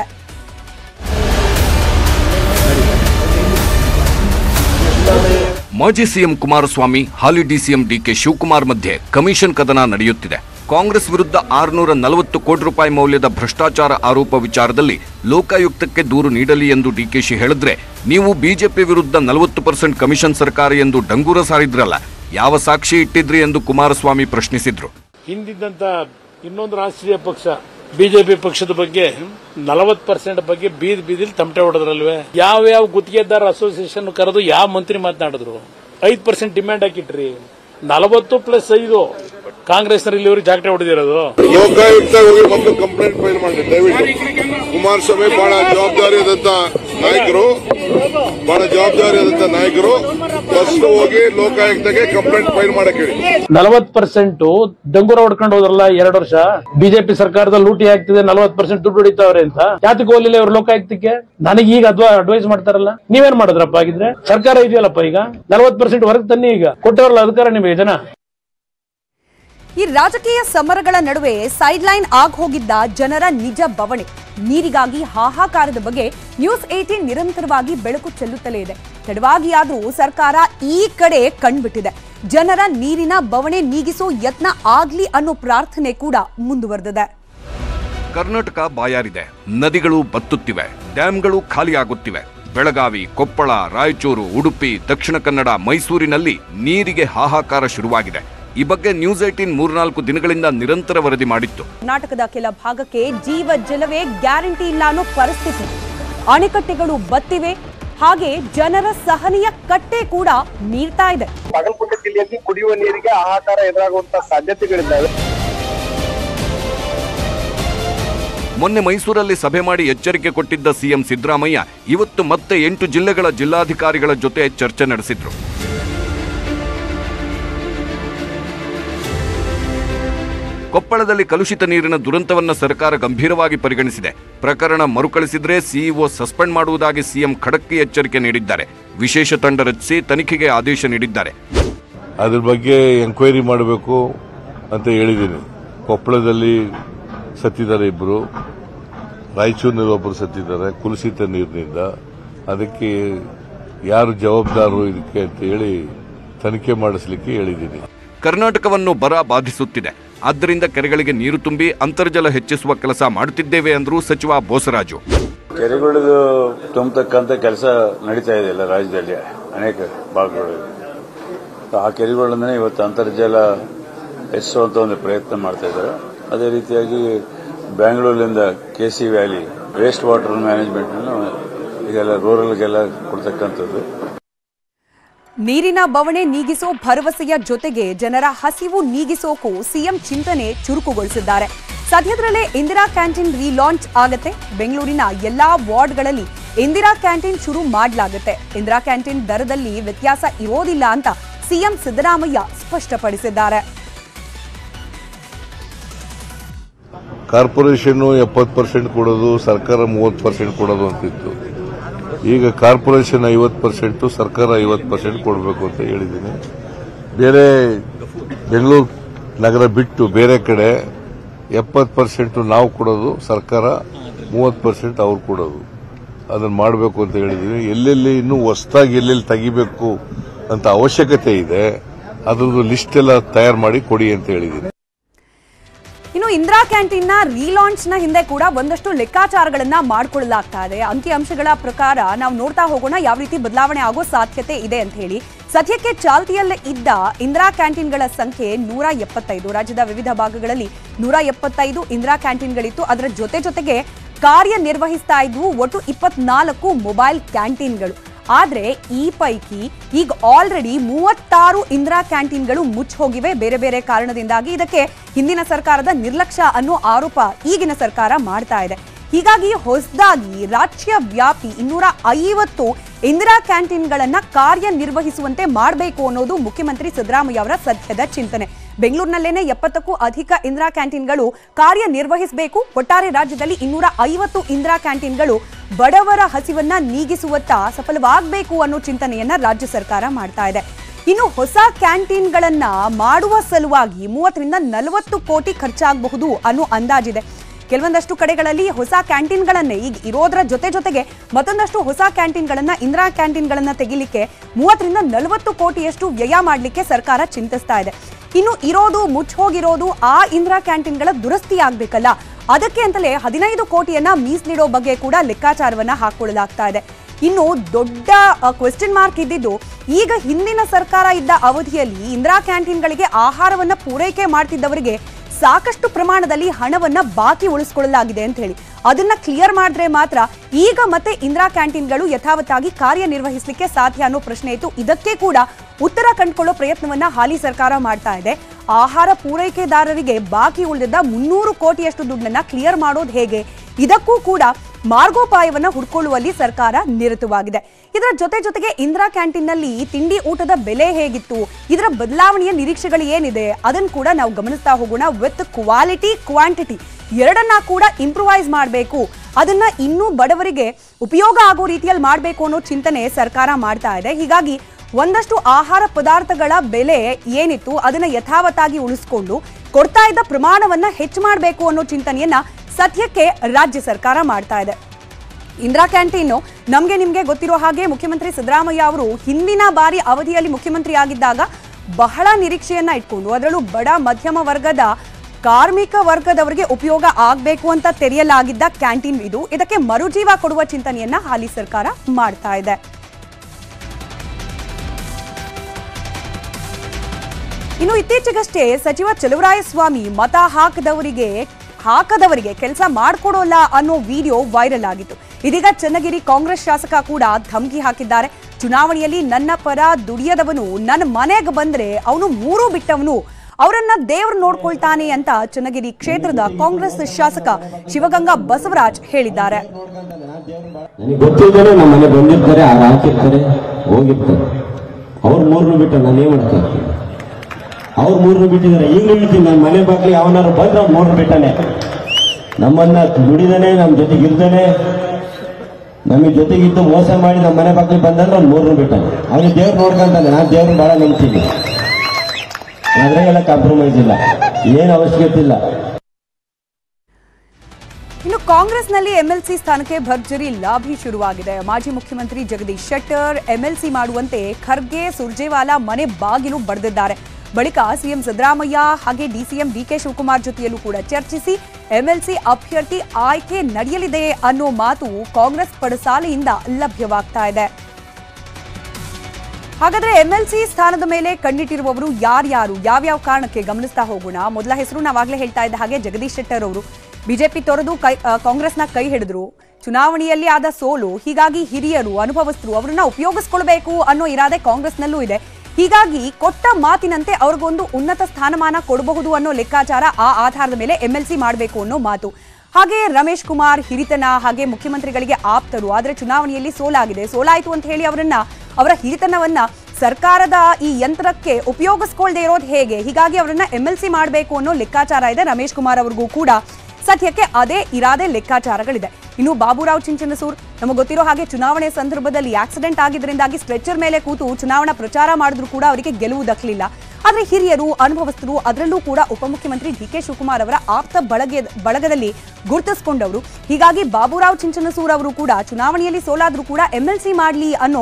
ಮಾಜಿ ಸಿಎಂ ಕುಮಾರಸ್ವಾಮಿ ಹಾಲಿ ಡಿಸಿಎಂ ಡಿಕೆ ಶಿವಕುಮಾರ್ ಮಧ್ಯೆ ಕಮಿಷನ್ ಕದನ ನಡೆಯುತ್ತಿದೆ ಕಾಂಗ್ರೆಸ್ ವಿರುದ್ಧ ಆರುನೂರ ನಲವತ್ತು ಕೋಟಿ ರೂಪಾಯಿ ಮೌಲ್ಯದ ಭ್ರಷ್ಟಾಚಾರ ಆರೋಪ ವಿಚಾರದಲ್ಲಿ ಲೋಕಾಯುಕ್ತಕ್ಕೆ ದೂರು ನೀಡಲಿ ಎಂದು ಡಿಕೆಶಿ ಹೇಳಿದ್ರೆ ನೀವು ಬಿಜೆಪಿ ವಿರುದ್ಧ ನಲವತ್ತು ಪರ್ಸೆಂಟ್ ಕಮಿಷನ್ ಸರ್ಕಾರ ಎಂದು ಡಂಗೂರ ಸಾರಿದ್ರಲ್ಲ ಯಾವ ಸಾಕ್ಷಿ ಇಟ್ಟಿದ್ರಿ ಎಂದು ಕುಮಾರಸ್ವಾಮಿ ಪ್ರಶ್ನಿಸಿದ್ರು ಹಿಂದಿದ್ದಂತ ಇನ್ನೊಂದು ರಾಷ್ಟ್ರೀಯ ಪಕ್ಷ ಬಿಜೆಪಿ ಪಕ್ಷದ ಬಗ್ಗೆ ನಲವತ್ತು ಪರ್ಸೆಂಟ್ ಬಗ್ಗೆ ಬೀದ್ ಬೀದಿಲ್ ತಮಟೆ ಹೊಡೆದ್ರಲ್ವೇ ಯಾವ ಯಾವ ಗುತ್ತಿಗೆದಾರ ಅಸೋಸಿಯೇಷನ್ ಕರೆದು ಯಾವ ಮಂತ್ರಿ ಮಾತನಾಡಿದ್ರು ಐದು ಪರ್ಸೆಂಟ್ ಡಿಮ್ಯಾಂಡ್ ಹಾಕಿಟ್ರಿ ನಲವತ್ತು ಪ್ಲಸ್ ಐದು ಕಾಂಗ್ರೆಸ್ನಲ್ಲಿ ಇಲ್ಲಿವರೆಗೆ ಜಾಗಟೆ ಹೊಡೆದಿರೋದು ಲೋಕಾಯುಕ್ತ ಹೋಗಿ ಮೊದಲು ಕಂಪ್ಲೇಂಟ್ ಫೈಲ್ ಮಾಡಿ ದಯವಿಟ್ಟು ಕುಮಾರಸ್ವಾಮಿ ಬಹಳ ಜವಾಬ್ದಾರಿಯಾದಂತ ನಾಯಕರು ಬಹಳ ಜವಾಬ್ದಾರಿಯಾದಂತ ನಾಯಕರು ಫಸ್ಟ್ ಹೋಗಿ ಲೋಕಾಯುಕ್ತಗೆ ಕಂಪ್ಲೇಂಟ್ ಫೈಲ್ ಮಾಡಕ್ ಹೇಳಿ ನಲವತ್ತು ಪರ್ಸೆಂಟ್ ಡಂಗೂರ ಹೊಡ್ಕೊಂಡು ಹೋದ್ರಲ್ಲ ಎರಡು ವರ್ಷ ಬಿಜೆಪಿ ಸರ್ಕಾರದಲ್ಲಿ ಲೂಟಿ ಆಗ್ತಿದೆ ನಲವತ್ತು ಪರ್ಸೆಂಟ್ ದುಡ್ಡು ಹೊಡಿತಾವ್ರೆ ಅಂತ ಯಾತಕ್ಕೆ ಹೋಗ್ಲಿಲ್ಲ ಇವ್ರು ಲೋಕಾಯುಕ್ತಕ್ಕೆ ನನಗೆ ಈಗ ಅದ್ವಾ ಅಡ್ವೈಸ್ ಮಾಡ್ತಾರಲ್ಲ ನೀವೇನ್ ಮಾಡಿದ್ರಪ್ಪ ಆಗಿದ್ರೆ ಸರ್ಕಾರ ಇದೆಯಲ್ಲಪ್ಪ ಈಗ ನಲವತ್ತು ಪರ್ಸೆಂಟ್ ಹೊರಗೆ ತನ್ನಿ ಈಗ ಕೊಟ್ಟವ್ರಲ್ಲ ಅಧಿಕಾರ ನಿಮಗೆ ಜನ ಈ ರಾಜಕೀಯ ಸಮರಗಳ ನಡುವೆ ಸೈಡ್ಲೈನ್ ಆಗ್ ಹೋಗಿದ್ದ ಜನರ ನಿಜ ಬವಣೆ ನೀರಿಗಾಗಿ ಹಾಹಾಕಾರದ ಬಗ್ಗೆ ನ್ಯೂಸ್ ಏಟೀನ್ ನಿರಂತರವಾಗಿ ಬೆಳಕು ಚೆಲ್ಲುತ್ತಲೇ ಇದೆ ತಡವಾಗಿ ಆದರೂ ಸರ್ಕಾರ ಈ ಕಡೆ ಕಣ್ಬಿಟ್ಟಿದೆ ಜನರ ನೀರಿನ ಬವಣೆ ನೀಗಿಸೋ ಯತ್ನ ಆಗ್ಲಿ ಅನ್ನೋ ಪ್ರಾರ್ಥನೆ ಕೂಡ ಮುಂದುವರೆದಿದೆ ಕರ್ನಾಟಕ ಬಾಯಾರಿದೆ ನದಿಗಳು ಬತ್ತುತ್ತಿವೆ ಡ್ಯಾಂಗಳು ಖಾಲಿಯಾಗುತ್ತಿವೆ ಬೆಳಗಾವಿ ಕೊಪ್ಪಳ ರಾಯಚೂರು ಉಡುಪಿ ದಕ್ಷಿಣ ಕನ್ನಡ ಮೈಸೂರಿನಲ್ಲಿ ನೀರಿಗೆ ಹಾಹಾಕಾರ ಶುರುವಾಗಿದೆ ಈ ಬಗ್ಗೆ ನ್ಯೂಸ್ ಏಟೀನ್ ಮೂರ್ನಾಲ್ಕು ದಿನಗಳಿಂದ ನಿರಂತರ ವರದಿ ಮಾಡಿತ್ತು ಕರ್ನಾಟಕದ ಕೆಲ ಭಾಗಕ್ಕೆ ಜೀವ ಜಲವೇ ಗ್ಯಾರಂಟಿ ಇಲ್ಲ ಅನ್ನೋ ಪರಿಸ್ಥಿತಿ ಅಣೆಕಟ್ಟೆಗಳು ಬತ್ತಿವೆ ಹಾಗೆ ಜನರ ಸಹನೆಯ ಕಟ್ಟೆ ಕೂಡ ಮೀರ್ತಾ ಇದೆ ಬಾಗಲಕೋಟೆ ಜಿಲ್ಲೆಯಲ್ಲಿ ಕುಡಿಯುವ ನೀರಿಗೆ ಹಾಹಾಕಾರ ಎದುರಾಗುವಂತ ಸಾಧ್ಯತೆಗಳಿದ್ದಾವೆ ಮೊನ್ನೆ ಮೈಸೂರಲ್ಲಿ ಸಭೆ ಮಾಡಿ ಎಚ್ಚರಿಕೆ ಕೊಟ್ಟಿದ್ದ ಸಿಎಂ ಸಿದ್ದರಾಮಯ್ಯ ಇವತ್ತು ಮತ್ತೆ ಎಂಟು ಜಿಲ್ಲೆಗಳ ಜಿಲ್ಲಾಧಿಕಾರಿಗಳ ಜೊತೆ ಚರ್ಚೆ ನಡೆಸಿದ್ರು ಕೊಪ್ಪಳದಲ್ಲಿ ಕಲುಷಿತ ನೀರಿನ ದುರಂತವನ್ನ ಸರ್ಕಾರ ಗಂಭೀರವಾಗಿ ಪರಿಗಣಿಸಿದೆ ಪ್ರಕರಣ ಮರುಕಳಿಸಿದ್ರೆ ಸಿಇಒ ಸಸ್ಪೆಂಡ್ ಮಾಡುವುದಾಗಿ ಸಿಎಂ ಖಡಕ್ಕೆ ಎಚ್ಚರಿಕೆ ನೀಡಿದ್ದಾರೆ ವಿಶೇಷ ತಂಡ ರಚಿಸಿ ತನಿಖೆಗೆ ಆದೇಶ ನೀಡಿದ್ದಾರೆ ಅದ್ರ ಬಗ್ಗೆ ಎಂಕ್ವೈರಿ ಮಾಡಬೇಕು ಅಂತ ಹೇಳಿದ್ದೀನಿ ಕೊಪ್ಪಳದಲ್ಲಿ ಸತ್ತಿದ್ದಾರೆ ಇಬ್ಬರು ರಾಯಚೂರಿನಲ್ಲಿ ಒಬ್ಬರು ಸತ್ತಿದ್ದಾರೆ ಕುಲುಷಿತ ನೀರಿನಿಂದ ಅದಕ್ಕೆ ಯಾರು ಜವಾಬ್ದಾರರು ಇದಕ್ಕೆ ಅಂತ ಹೇಳಿ ತನಿಖೆ ಮಾಡಿಸ್ಲಿಕ್ಕೆ ಹೇಳಿದ್ದೀನಿ ಕರ್ನಾಟಕವನ್ನು ಬರ ಬಾಧಿಸುತ್ತಿದೆ ಆದ್ದರಿಂದ ಕೆರೆಗಳಿಗೆ ನೀರು ತುಂಬಿ ಅಂತರ್ಜಲ ಹೆಚ್ಚಿಸುವ ಕೆಲಸ ಮಾಡುತ್ತಿದ್ದೇವೆ ಅಂದ್ರು ಸಚಿವ ಬೋಸರಾಜು ಕೆರೆಗಳದು ತುಂಬತಕ್ಕಂಥ ಕೆಲಸ ನಡೀತಾ ಇದೆ ಎಲ್ಲ ರಾಜ್ಯದಲ್ಲಿ ಅನೇಕ ಭಾಗಗಳಲ್ಲಿ ಆ ಕೆರೆಗಳಿಂದನೇ ಇವತ್ತು ಅಂತರ್ಜಲ ಹೆಚ್ಚಿಸುವಂತ ಒಂದು ಪ್ರಯತ್ನ ಮಾಡ್ತಾ ಇದ್ದಾರೆ ಅದೇ ರೀತಿಯಾಗಿ ಬೆಂಗಳೂರಿನಿಂದ K C valley waste water management ಈಗೆಲ್ಲ ರೂರಲ್ಗೆಲ್ಲ ಕೊಡ್ತಕ್ಕಂಥದ್ದು ನೀರಿನ ಬವಣೆ ನೀಗಿಸೋ ಭರವಸೆಯ ಜೊತೆಗೆ ಜನರ ಹಸಿವು ನೀಗಿಸೋಕು ಸಿಎಂ ಚಿಂತನೆ ಚುರುಕುಗೊಳಿಸಿದ್ದಾರೆ ಸದ್ಯದಲ್ಲೇ ಇಂದಿರಾ ಕ್ಯಾಂಟೀನ್ ರೀಲಾಂಚ್ ಆಗತ್ತೆ ಬೆಂಗಳೂರಿನ ಎಲ್ಲಾ ವಾರ್ಡ್ಗಳಲ್ಲಿ ಇಂದಿರಾ ಕ್ಯಾಂಟೀನ್ ಶುರು ಮಾಡಲಾಗುತ್ತೆ ಇಂದಿರಾ ಕ್ಯಾಂಟೀನ್ ದರದಲ್ಲಿ ವ್ಯತ್ಯಾಸ ಇರೋದಿಲ್ಲ ಅಂತ ಸಿಎಂ ಸಿದ್ದರಾಮಯ್ಯ ಸ್ಪಷ್ಟಪಡಿಸಿದ್ದಾರೆ ಕಾರ್ಪೊರೇಷನ್ ಎಪ್ಪತ್ತು ಪರ್ಸೆಂಟ್ ಕೊಡೋದು ಸರ್ಕಾರ ಮೂವತ್ತು ಪರ್ಸೆಂಟ್ ಕೊಡೋದು ಅಂತಿತ್ತು ಈಗ ಕಾರ್ಪೊರೇಷನ್ ಐವತ್ತು ಪರ್ಸೆಂಟ್ ಸರ್ಕಾರ ಐವತ್ತು ಪರ್ಸೆಂಟ್ ಕೊಡಬೇಕು ಅಂತ ಹೇಳಿದ್ದೀನಿ ಬೇರೆ ಬೆಂಗಳೂರು ನಗರ ಬಿಟ್ಟು ಬೇರೆ ಕಡೆ ಎಪ್ಪತ್ತು ಪರ್ಸೆಂಟ್ ನಾವು ಕೊಡೋದು ಸರ್ಕಾರ ಮೂವತ್ತು ಪರ್ಸೆಂಟ್ ಅವ್ರು ಕೊಡೋದು ಅದನ್ನು ಮಾಡಬೇಕು ಅಂತ ಹೇಳಿದ್ದೀನಿ ಎಲ್ಲೆಲ್ಲಿ ಇನ್ನೂ ಹೊಸದಾಗಿ ಎಲ್ಲೆಲ್ಲಿ ತೆಗಿಬೇಕು ಅಂತ ಅವಶ್ಯಕತೆ ಇದೆ ಅದ್ರದ್ದು ಲಿಸ್ಟ್ ಎಲ್ಲ ತಯಾರು ಮಾಡಿ ಕೊಡಿ ಅಂತ ಹೇಳಿದ್ದೀನಿ ಇನ್ನು ಇಂದಿರಾ ಕ್ಯಾಂಟೀನ್ನ ರೀಲಾಂಚ್ ನ ಹಿಂದೆ ಕೂಡ ಒಂದಷ್ಟು ಲೆಕ್ಕಾಚಾರಗಳನ್ನ ಮಾಡಿಕೊಳ್ಳಲಾಗ್ತಾ ಇದೆ ಅಂಕಿಅಂಶಗಳ ಪ್ರಕಾರ ನಾವು ನೋಡ್ತಾ ಹೋಗೋಣ ಯಾವ ರೀತಿ ಬದಲಾವಣೆ ಆಗೋ ಸಾಧ್ಯತೆ ಇದೆ ಅಂತ ಹೇಳಿ ಸದ್ಯಕ್ಕೆ ಚಾಲ್ತಿಯಲ್ಲೇ ಇದ್ದ ಇಂದಿರಾ ಕ್ಯಾಂಟೀನ್ಗಳ ಸಂಖ್ಯೆ ನೂರ ಎಪ್ಪತ್ತೈದು ರಾಜ್ಯದ ವಿವಿಧ ಭಾಗಗಳಲ್ಲಿ ನೂರ ಎಪ್ಪತ್ತೈದು ಇಂದಿರಾ ಕ್ಯಾಂಟೀನ್ಗಳಿತ್ತು ಅದರ ಜೊತೆ ಜೊತೆಗೆ ಕಾರ್ಯನಿರ್ವಹಿಸ್ತಾ ಇದ್ವು ಒಟ್ಟು ಇಪ್ಪತ್ನಾಲ್ಕು ಮೊಬೈಲ್ ಕ್ಯಾಂಟೀನ್ಗಳು ಆದ್ರೆ ಈ ಪೈಕಿ ಈಗ ಆಲ್ರೆಡಿ ಮೂವತ್ತಾರು ಇಂದಿರಾ ಕ್ಯಾಂಟೀನ್ಗಳು ಮುಚ್ಚಿ ಹೋಗಿವೆ ಬೇರೆ ಬೇರೆ ಕಾರಣದಿಂದಾಗಿ ಇದಕ್ಕೆ ಹಿಂದಿನ ಸರ್ಕಾರದ ನಿರ್ಲಕ್ಷ್ಯ ಅನ್ನೋ ಆರೋಪ ಈಗಿನ ಸರ್ಕಾರ ಮಾಡ್ತಾ ಇದೆ ಹೀಗಾಗಿ ಹೊಸದಾಗಿ ರಾಜ್ಯ ವ್ಯಾಪಿ ಇನ್ನೂರ ಐವತ್ತು ಇಂದಿರಾ ಕ್ಯಾಂಟೀನ್ಗಳನ್ನ ಕಾರ್ಯನಿರ್ವಹಿಸುವಂತೆ ಮಾಡಬೇಕು ಅನ್ನೋದು ಮುಖ್ಯಮಂತ್ರಿ ಸಿದ್ದರಾಮಯ್ಯ ಅವರ ಸದ್ಯದ ಚಿಂತನೆ ಬೆಂಗಳೂರಿನಲ್ಲೇನೆ ಎಪ್ಪತ್ತಕ್ಕೂ ಅಧಿಕ ಇಂದಿರಾ ಕ್ಯಾಂಟೀನ್ಗಳು ಕಾರ್ಯನಿರ್ವಹಿಸಬೇಕು ಒಟ್ಟಾರೆ ರಾಜ್ಯದಲ್ಲಿ ಇನ್ನೂರ ಐವತ್ತು ಇಂದಿರಾ ಕ್ಯಾಂಟೀನ್ಗಳು ಬಡವರ ಹಸಿವನ್ನ ನೀಗಿಸುವತ್ತ ಸಫಲವಾಗಬೇಕು ಅನ್ನೋ ಚಿಂತನೆಯನ್ನ ರಾಜ್ಯ ಸರ್ಕಾರ ಮಾಡ್ತಾ ಇದೆ ಇನ್ನು ಹೊಸ ಕ್ಯಾಂಟೀನ್ಗಳನ್ನ ಮಾಡುವ ಸಲುವಾಗಿ ಮೂವತ್ತರಿಂದ ನಲವತ್ತು ಕೋಟಿ ಖರ್ಚಾಗಬಹುದು ಅನ್ನೋ ಅಂದಾಜಿದೆ ಕೆಲವೊಂದಷ್ಟು ಕಡೆಗಳಲ್ಲಿ ಹೊಸ ಕ್ಯಾಂಟೀನ್ಗಳನ್ನೇ ಈಗ ಇರೋದ್ರ ಜೊತೆ ಜೊತೆಗೆ ಮತ್ತೊಂದಷ್ಟು ಹೊಸ ಕ್ಯಾಂಟೀನ್ಗಳನ್ನ ಇಂದಿರಾ ಕ್ಯಾಂಟೀನ್ಗಳನ್ನ ತೆಗಿಲಿಕ್ಕೆ ಮೂವತ್ತರಿಂದ ನಲವತ್ತು ಕೋಟಿಯಷ್ಟು ವ್ಯಯ ಮಾಡಲಿಕ್ಕೆ ಸರ್ಕಾರ ಚಿಂತಿಸ್ತಾ ಇದೆ ಇನ್ನು ಇರೋದು ಮುಚ್ಚ ಹೋಗಿರೋದು ಆ ಇಂದಿರಾ ಕ್ಯಾಂಟೀನ್ಗಳ ದುರಸ್ತಿ ಆಗ್ಬೇಕಲ್ಲ ಅದಕ್ಕೆ ಅಂತಲೇ ಹದಿನೈದು ಕೋಟಿಯನ್ನ ಮೀಸಲಿಡೋ ಬಗ್ಗೆ ಕೂಡ ಲೆಕ್ಕಾಚಾರವನ್ನ ಹಾಕೊಳ್ಳಲಾಗ್ತಾ ಇದೆ ಇನ್ನು ದೊಡ್ಡ ಕ್ವೆಶ್ಚನ್ ಮಾರ್ಕ್ ಇದ್ದಿದ್ದು ಈಗ ಹಿಂದಿನ ಸರ್ಕಾರ ಇದ್ದ ಅವಧಿಯಲ್ಲಿ ಇಂದಿರಾ ಕ್ಯಾಂಟೀನ್ಗಳಿಗೆ ಆಹಾರವನ್ನ ಪೂರೈಕೆ ಮಾಡ್ತಿದ್ದವರಿಗೆ ಸಾಕಷ್ಟು ಪ್ರಮಾಣದಲ್ಲಿ ಹಣವನ್ನ ಬಾಕಿ ಉಳಿಸ್ಕೊಳ್ಳಲಾಗಿದೆ ಅಂತ ಹೇಳಿ ಅದನ್ನ ಕ್ಲಿಯರ್ ಮಾಡಿದ್ರೆ ಮಾತ್ರ ಈಗ ಮತ್ತೆ ಇಂದಿರಾ ಕ್ಯಾಂಟೀನ್ಗಳು ಯಥಾವತ್ತಾಗಿ ಕಾರ್ಯನಿರ್ವಹಿಸಲಿಕ್ಕೆ ಸಾಧ್ಯ ಅನ್ನೋ ಪ್ರಶ್ನೆ ಇತ್ತು ಇದಕ್ಕೆ ಕೂಡ ಉತ್ತರ ಕಂಡುಕೊಳ್ಳೋ ಪ್ರಯತ್ನವನ್ನ ಹಾಲಿ ಸರ್ಕಾರ ಮಾಡ್ತಾ ಇದೆ ಆಹಾರ ಪೂರೈಕೆದಾರರಿಗೆ ಬಾಕಿ ಉಳಿದಿದ್ದ ಮುನ್ನೂರು ಕೋಟಿಯಷ್ಟು ದುಡ್ಡನ್ನ ಕ್ಲಿಯರ್ ಮಾಡೋದು ಹೇಗೆ ಇದಕ್ಕೂ ಕೂಡ ಮಾರ್ಗೋಪಾಯವನ್ನ ಹುಡ್ಕೊಳ್ಳುವಲ್ಲಿ ಸರ್ಕಾರ ನಿರತವಾಗಿದೆ ಇದರ ಜೊತೆ ಜೊತೆಗೆ ಇಂದಿರಾ ಕ್ಯಾಂಟೀನ್ನಲ್ಲಿ ತಿಂಡಿ ಊಟದ ಬೆಲೆ ಹೇಗಿತ್ತು ಇದರ ಬದಲಾವಣೆಯ ನಿರೀಕ್ಷೆಗಳು ಏನಿದೆ ಅದನ್ನು ಕೂಡ ನಾವು ಗಮನಿಸ್ತಾ ಹೋಗೋಣ ವಿತ್ ಕ್ವಾಲಿಟಿ ಕ್ವಾಂಟಿಟಿ ಎರಡನ್ನ ಕೂಡ ಇಂಪ್ರೂವೈಸ್ ಮಾಡಬೇಕು ಅದನ್ನ ಇನ್ನೂ ಬಡವರಿಗೆ ಉಪಯೋಗ ಆಗೋ ರೀತಿಯಲ್ಲಿ ಮಾಡಬೇಕು ಅನ್ನೋ ಚಿಂತನೆ ಸರ್ಕಾರ ಮಾಡ್ತಾ ಇದೆ ಹೀಗಾಗಿ ಒಂದಷ್ಟು ಆಹಾರ ಪದಾರ್ಥಗಳ ಬೆಲೆ ಏನಿತ್ತು ಅದನ್ನ ಯಥಾವತ್ತಾಗಿ ಉಳಿಸ್ಕೊಂಡು ಕೊಡ್ತಾ ಇದ್ದ ಪ್ರಮಾಣವನ್ನ ಹೆಚ್ಚು ಮಾಡಬೇಕು ಅನ್ನೋ ಚಿಂತನೆಯನ್ನ ಸದ್ಯಕ್ಕೆ ರಾಜ್ಯ ಸರ್ಕಾರ ಮಾಡ್ತಾ ಇದೆ ಇಂದಿರಾ ಕ್ಯಾಂಟೀನು ನಮಗೆ ನಿಮಗೆ ಗೊತ್ತಿರೋ ಹಾಗೆ ಮುಖ್ಯಮಂತ್ರಿ ಸಿದ್ದರಾಮಯ್ಯ ಅವರು ಹಿಂದಿನ ಬಾರಿ ಅವಧಿಯಲ್ಲಿ ಮುಖ್ಯಮಂತ್ರಿ ಆಗಿದ್ದಾಗ ಬಹಳ ನಿರೀಕ್ಷೆಯನ್ನ ಇಟ್ಕೊಂಡು ಅದರಲ್ಲೂ ಬಡ ಮಧ್ಯಮ ವರ್ಗದ ಕಾರ್ಮಿಕ ವರ್ಗದವರಿಗೆ ಉಪಯೋಗ ಆಗಬೇಕು ಅಂತ ತೆರೆಯಲಾಗಿದ್ದ ಕ್ಯಾಂಟೀನ್ ಇದು ಇದಕ್ಕೆ ಮರುಜೀವ ಕೊಡುವ ಚಿಂತನೆಯನ್ನ ಹಾಲಿ ಸರ್ಕಾರ ಮಾಡ್ತಾ ಇದೆ ಇನ್ನು ಇತ್ತೀಚೆಗಷ್ಟೇ ಸಚಿವ ಚಲುವರಾಯಸ್ವಾಮಿ ಮತ ಹಾಕದವರಿಗೆ ಹಾಕದವರಿಗೆ ಕೆಲಸ ಮಾಡ್ಕೊಡೋಲ್ಲ ಅನ್ನೋ ವಿಡಿಯೋ ವೈರಲ್ ಆಗಿತ್ತು ಇದೀಗ ಚನ್ನಗಿರಿ ಕಾಂಗ್ರೆಸ್ ಶಾಸಕ ಕೂಡ ಧಮಕಿ ಹಾಕಿದ್ದಾರೆ ಚುನಾವಣೆಯಲ್ಲಿ ನನ್ನ ಪರ ದುಡಿಯದವನು ನನ್ನ ಮನೆಗೆ ಬಂದ್ರೆ ಅವನು ಮೂರು ಬಿಟ್ಟವನು ಅವರನ್ನ ದೇವ್ರು ನೋಡ್ಕೊಳ್ತಾನೆ ಅಂತ ಚನ್ನಗಿರಿ ಕ್ಷೇತ್ರದ ಕಾಂಗ್ರೆಸ್ ಶಾಸಕ ಶಿವಗಂಗಾ ಬಸವರಾಜ್ ಹೇಳಿದ್ದಾರೆ ನನಗೆ ಗೊತ್ತಿದ್ದಾನೆ ನಮ್ಮ ಮನೆ ಬಂದಿರ್ತಾರೆ ಅವ್ರು ಹಾಕಿರ್ತಾರೆ ಹೋಗಿರ್ತಾರೆ ಅವ್ರ ಮೂರನ್ನು ಬಿಟ್ಟು ನಾನು ಏನ್ ಮಾಡ್ತಾ ಇರ್ತೀನಿ ಅವ್ರ ಮೂರನ್ನು ಬಿಟ್ಟಿದ್ದಾರೆ ಈಗಲೂ ಹೇಳ್ತೀನಿ ನನ್ನ ಮನೆ ಬಾಗ್ಲಿ ಅವನಾರು ಬಂದ್ರೆ ಅವ್ರು ಮೂರನ್ನು ಬಿಟ್ಟಾನೆ ನಮ್ಮನ್ನ ದುಡಿದಾನೆ ನಮ್ಮ ಜೊತೆಗೆ ಇರ್ತಾನೆ ನಮಗೆ ಜೊತೆಗಿದ್ದು ಮೋಸ ಮಾಡಿ ನಮ್ಮ ಮನೆ ಬಾಗ್ಲಿ ಬಂದ್ರೆ ಅವ್ನು ಮೂರನ್ನು ಬಿಟ್ಟಾನೆ ಅವನಿಗೆ ದೇವ್ರು ನೋಡ್ಕೊಂತಾನೆ ನಾನು ದೇವ್ರನ್ನ ಬಹಳ ನಂಬ್ತೀನಿ ಅದ್ರಾಗೆಲ್ಲ ಕಾಂಪ್ರಮೈಸ್ ಇಲ್ಲ ಏನು ಅವಶ್ಯಕತೆ ಇಲ್ಲ ಇನ್ನು ಕಾಂಗ್ರೆಸ್ನಲ್ಲಿ ಎಂಎಲ್ಸಿ ಸ್ಥಾನಕ್ಕೆ ಭರ್ಜರಿ ಲಾಭಿ ಶುರುವಾಗಿದೆ ಮಾಜಿ ಮುಖ್ಯಮಂತ್ರಿ ಜಗದೀಶ್ ಶೆಟ್ಟರ್ ಎಂಎಲ್ಸಿ ಮಾಡುವಂತೆ ಖರ್ಗೆ ಸುರ್ಜೇವಾಲಾ ಮನೆ ಬಾಗಿಲು ಬಡಿದಿದ್ದಾರೆ ಬಳಿಕ ಸಿಎಂ ಸಿದ್ದರಾಮಯ್ಯ ಹಾಗೆ ಡಿಸಿಎಂ ಡಿಕೆ ಶಿವಕುಮಾರ್ ಜೊತೆಯಲ್ಲೂ ಕೂಡ ಚರ್ಚಿಸಿ ಎಂಎಲ್ಸಿ ಅಭ್ಯರ್ಥಿ ಆಯ್ಕೆ ನಡೆಯಲಿದೆ ಅನ್ನೋ ಮಾತು ಕಾಂಗ್ರೆಸ್ ಪಡಸಾಲೆಯಿಂದ ಲಭ್ಯವಾಗ್ತಾ ಇದೆ ಹಾಗಾದ್ರೆ ಎಂಎಲ್ಸಿ ಸ್ಥಾನದ ಮೇಲೆ ಕಣ್ಣಿಟ್ಟಿರುವವರು ಯಾರ್ಯಾರು ಯಾವ್ಯಾವ ಕಾರಣಕ್ಕೆ ಗಮನಿಸ್ತಾ ಹೋಗೋಣ ಮೊದಲ ಹೆಸರು ನಾವಾಗಲೇ ಹೇಳ್ತಾ ಇದ್ದ ಹಾಗೆ ಜಗದೀಶ್ ಶೆಟ್ಟರ್ ಅವರು ಬಿಜೆಪಿ ತೊರೆದು ಕೈ ಆ, ಕಾಂಗ್ರೆಸ್ನ ಕೈ ಹಿಡಿದ್ರು ಚುನಾವಣೆಯಲ್ಲಿ ಆದ ಸೋಲು ಹೀಗಾಗಿ ಹಿರಿಯರು ಅನುಭವಸ್ಥರು ಅವರನ್ನ ಉಪಯೋಗಿಸ್ಕೊಳ್ಬೇಕು ಅನ್ನೋ ಇರಾದೆ ಕಾಂಗ್ರೆಸ್ನಲ್ಲೂ ಇದೆ ಹೀಗಾಗಿ ಕೊಟ್ಟ ಮಾತಿನಂತೆ ಅವ್ರಿಗೊಂದು ಉನ್ನತ ಸ್ಥಾನಮಾನ ಕೊಡಬಹುದು ಅನ್ನೋ ಲೆಕ್ಕಾಚಾರ ಆ ಆಧಾರದ ಮೇಲೆ ಎಂಎಲ್ಸಿ ಮಾಡಬೇಕು ಅನ್ನೋ ಮಾತು ಹಾಗೆ ರಮೇಶ್ ಕುಮಾರ್ ಹಿರಿತನ ಹಾಗೆ ಮುಖ್ಯಮಂತ್ರಿಗಳಿಗೆ ಆಪ್ತರು ಆದ್ರೆ ಚುನಾವಣೆಯಲ್ಲಿ ಸೋಲಾಗಿದೆ ಸೋಲಾಯಿತು ಅಂತ ಹೇಳಿ ಅವರನ್ನ ಅವರ ಹಿರಿತನವನ್ನ ಸರ್ಕಾರದ ಈ ಯಂತ್ರಕ್ಕೆ ಉಪಯೋಗಿಸ್ಕೊಳ್ದೇ ಇರೋದು ಹೇಗೆ ಹೀಗಾಗಿ ಅವರನ್ನ ಎಂಎಲ್ಸಿ ಮಾಡಬೇಕು ಅನ್ನೋ ಲೆಕ್ಕಾಚಾರ ಇದೆ ರಮೇಶ್ ಕುಮಾರ್ ಅವ್ರಿಗೂ ಕೂಡ ಸದ್ಯಕ್ಕೆ ಅದೇ ಇರಾದೆ ಲೆಕ್ಕಾಚಾರಗಳಿದೆ ಇನ್ನು ಬಾಬುರಾವ್ ಚಿಂಚನಸೂರ್ ನಮಗೆ ಗೊತ್ತಿರೋ ಹಾಗೆ ಚುನಾವಣೆ ಸಂದರ್ಭದಲ್ಲಿ ಆಕ್ಸಿಡೆಂಟ್ ಆಗಿದ್ದರಿಂದಾಗಿ ಸ್ಟ್ರೆಚರ್ ಮೇಲೆ ಕೂತು ಚುನಾವಣಾ ಪ್ರಚಾರ ಮಾಡಿದ್ರು ಕೂಡ ಅವರಿಗೆ ಗೆಲುವು ದಕ್ಕಲಿಲ್ಲ ಆದ್ರೆ ಹಿರಿಯರು ಅನುಭವಸ್ಥರು ಅದರಲ್ಲೂ ಕೂಡ ಉಪಮುಖ್ಯಮಂತ್ರಿ ಡಿ ಕೆ ಶಿವಕುಮಾರ್ ಅವರ ಆಪ್ತ ಬಳಗ ಬಳಗದಲ್ಲಿ ಗುರುತಿಸಿಕೊಂಡವರು ಹೀಗಾಗಿ ಬಾಬುರಾವ್ ಚಿಂಚನಸೂರ್ ಅವರು ಕೂಡ ಚುನಾವಣೆಯಲ್ಲಿ ಸೋಲಾದ್ರೂ ಕೂಡ ಎಂಎಲ್ಸಿ ಮಾಡಲಿ ಅನ್ನೋ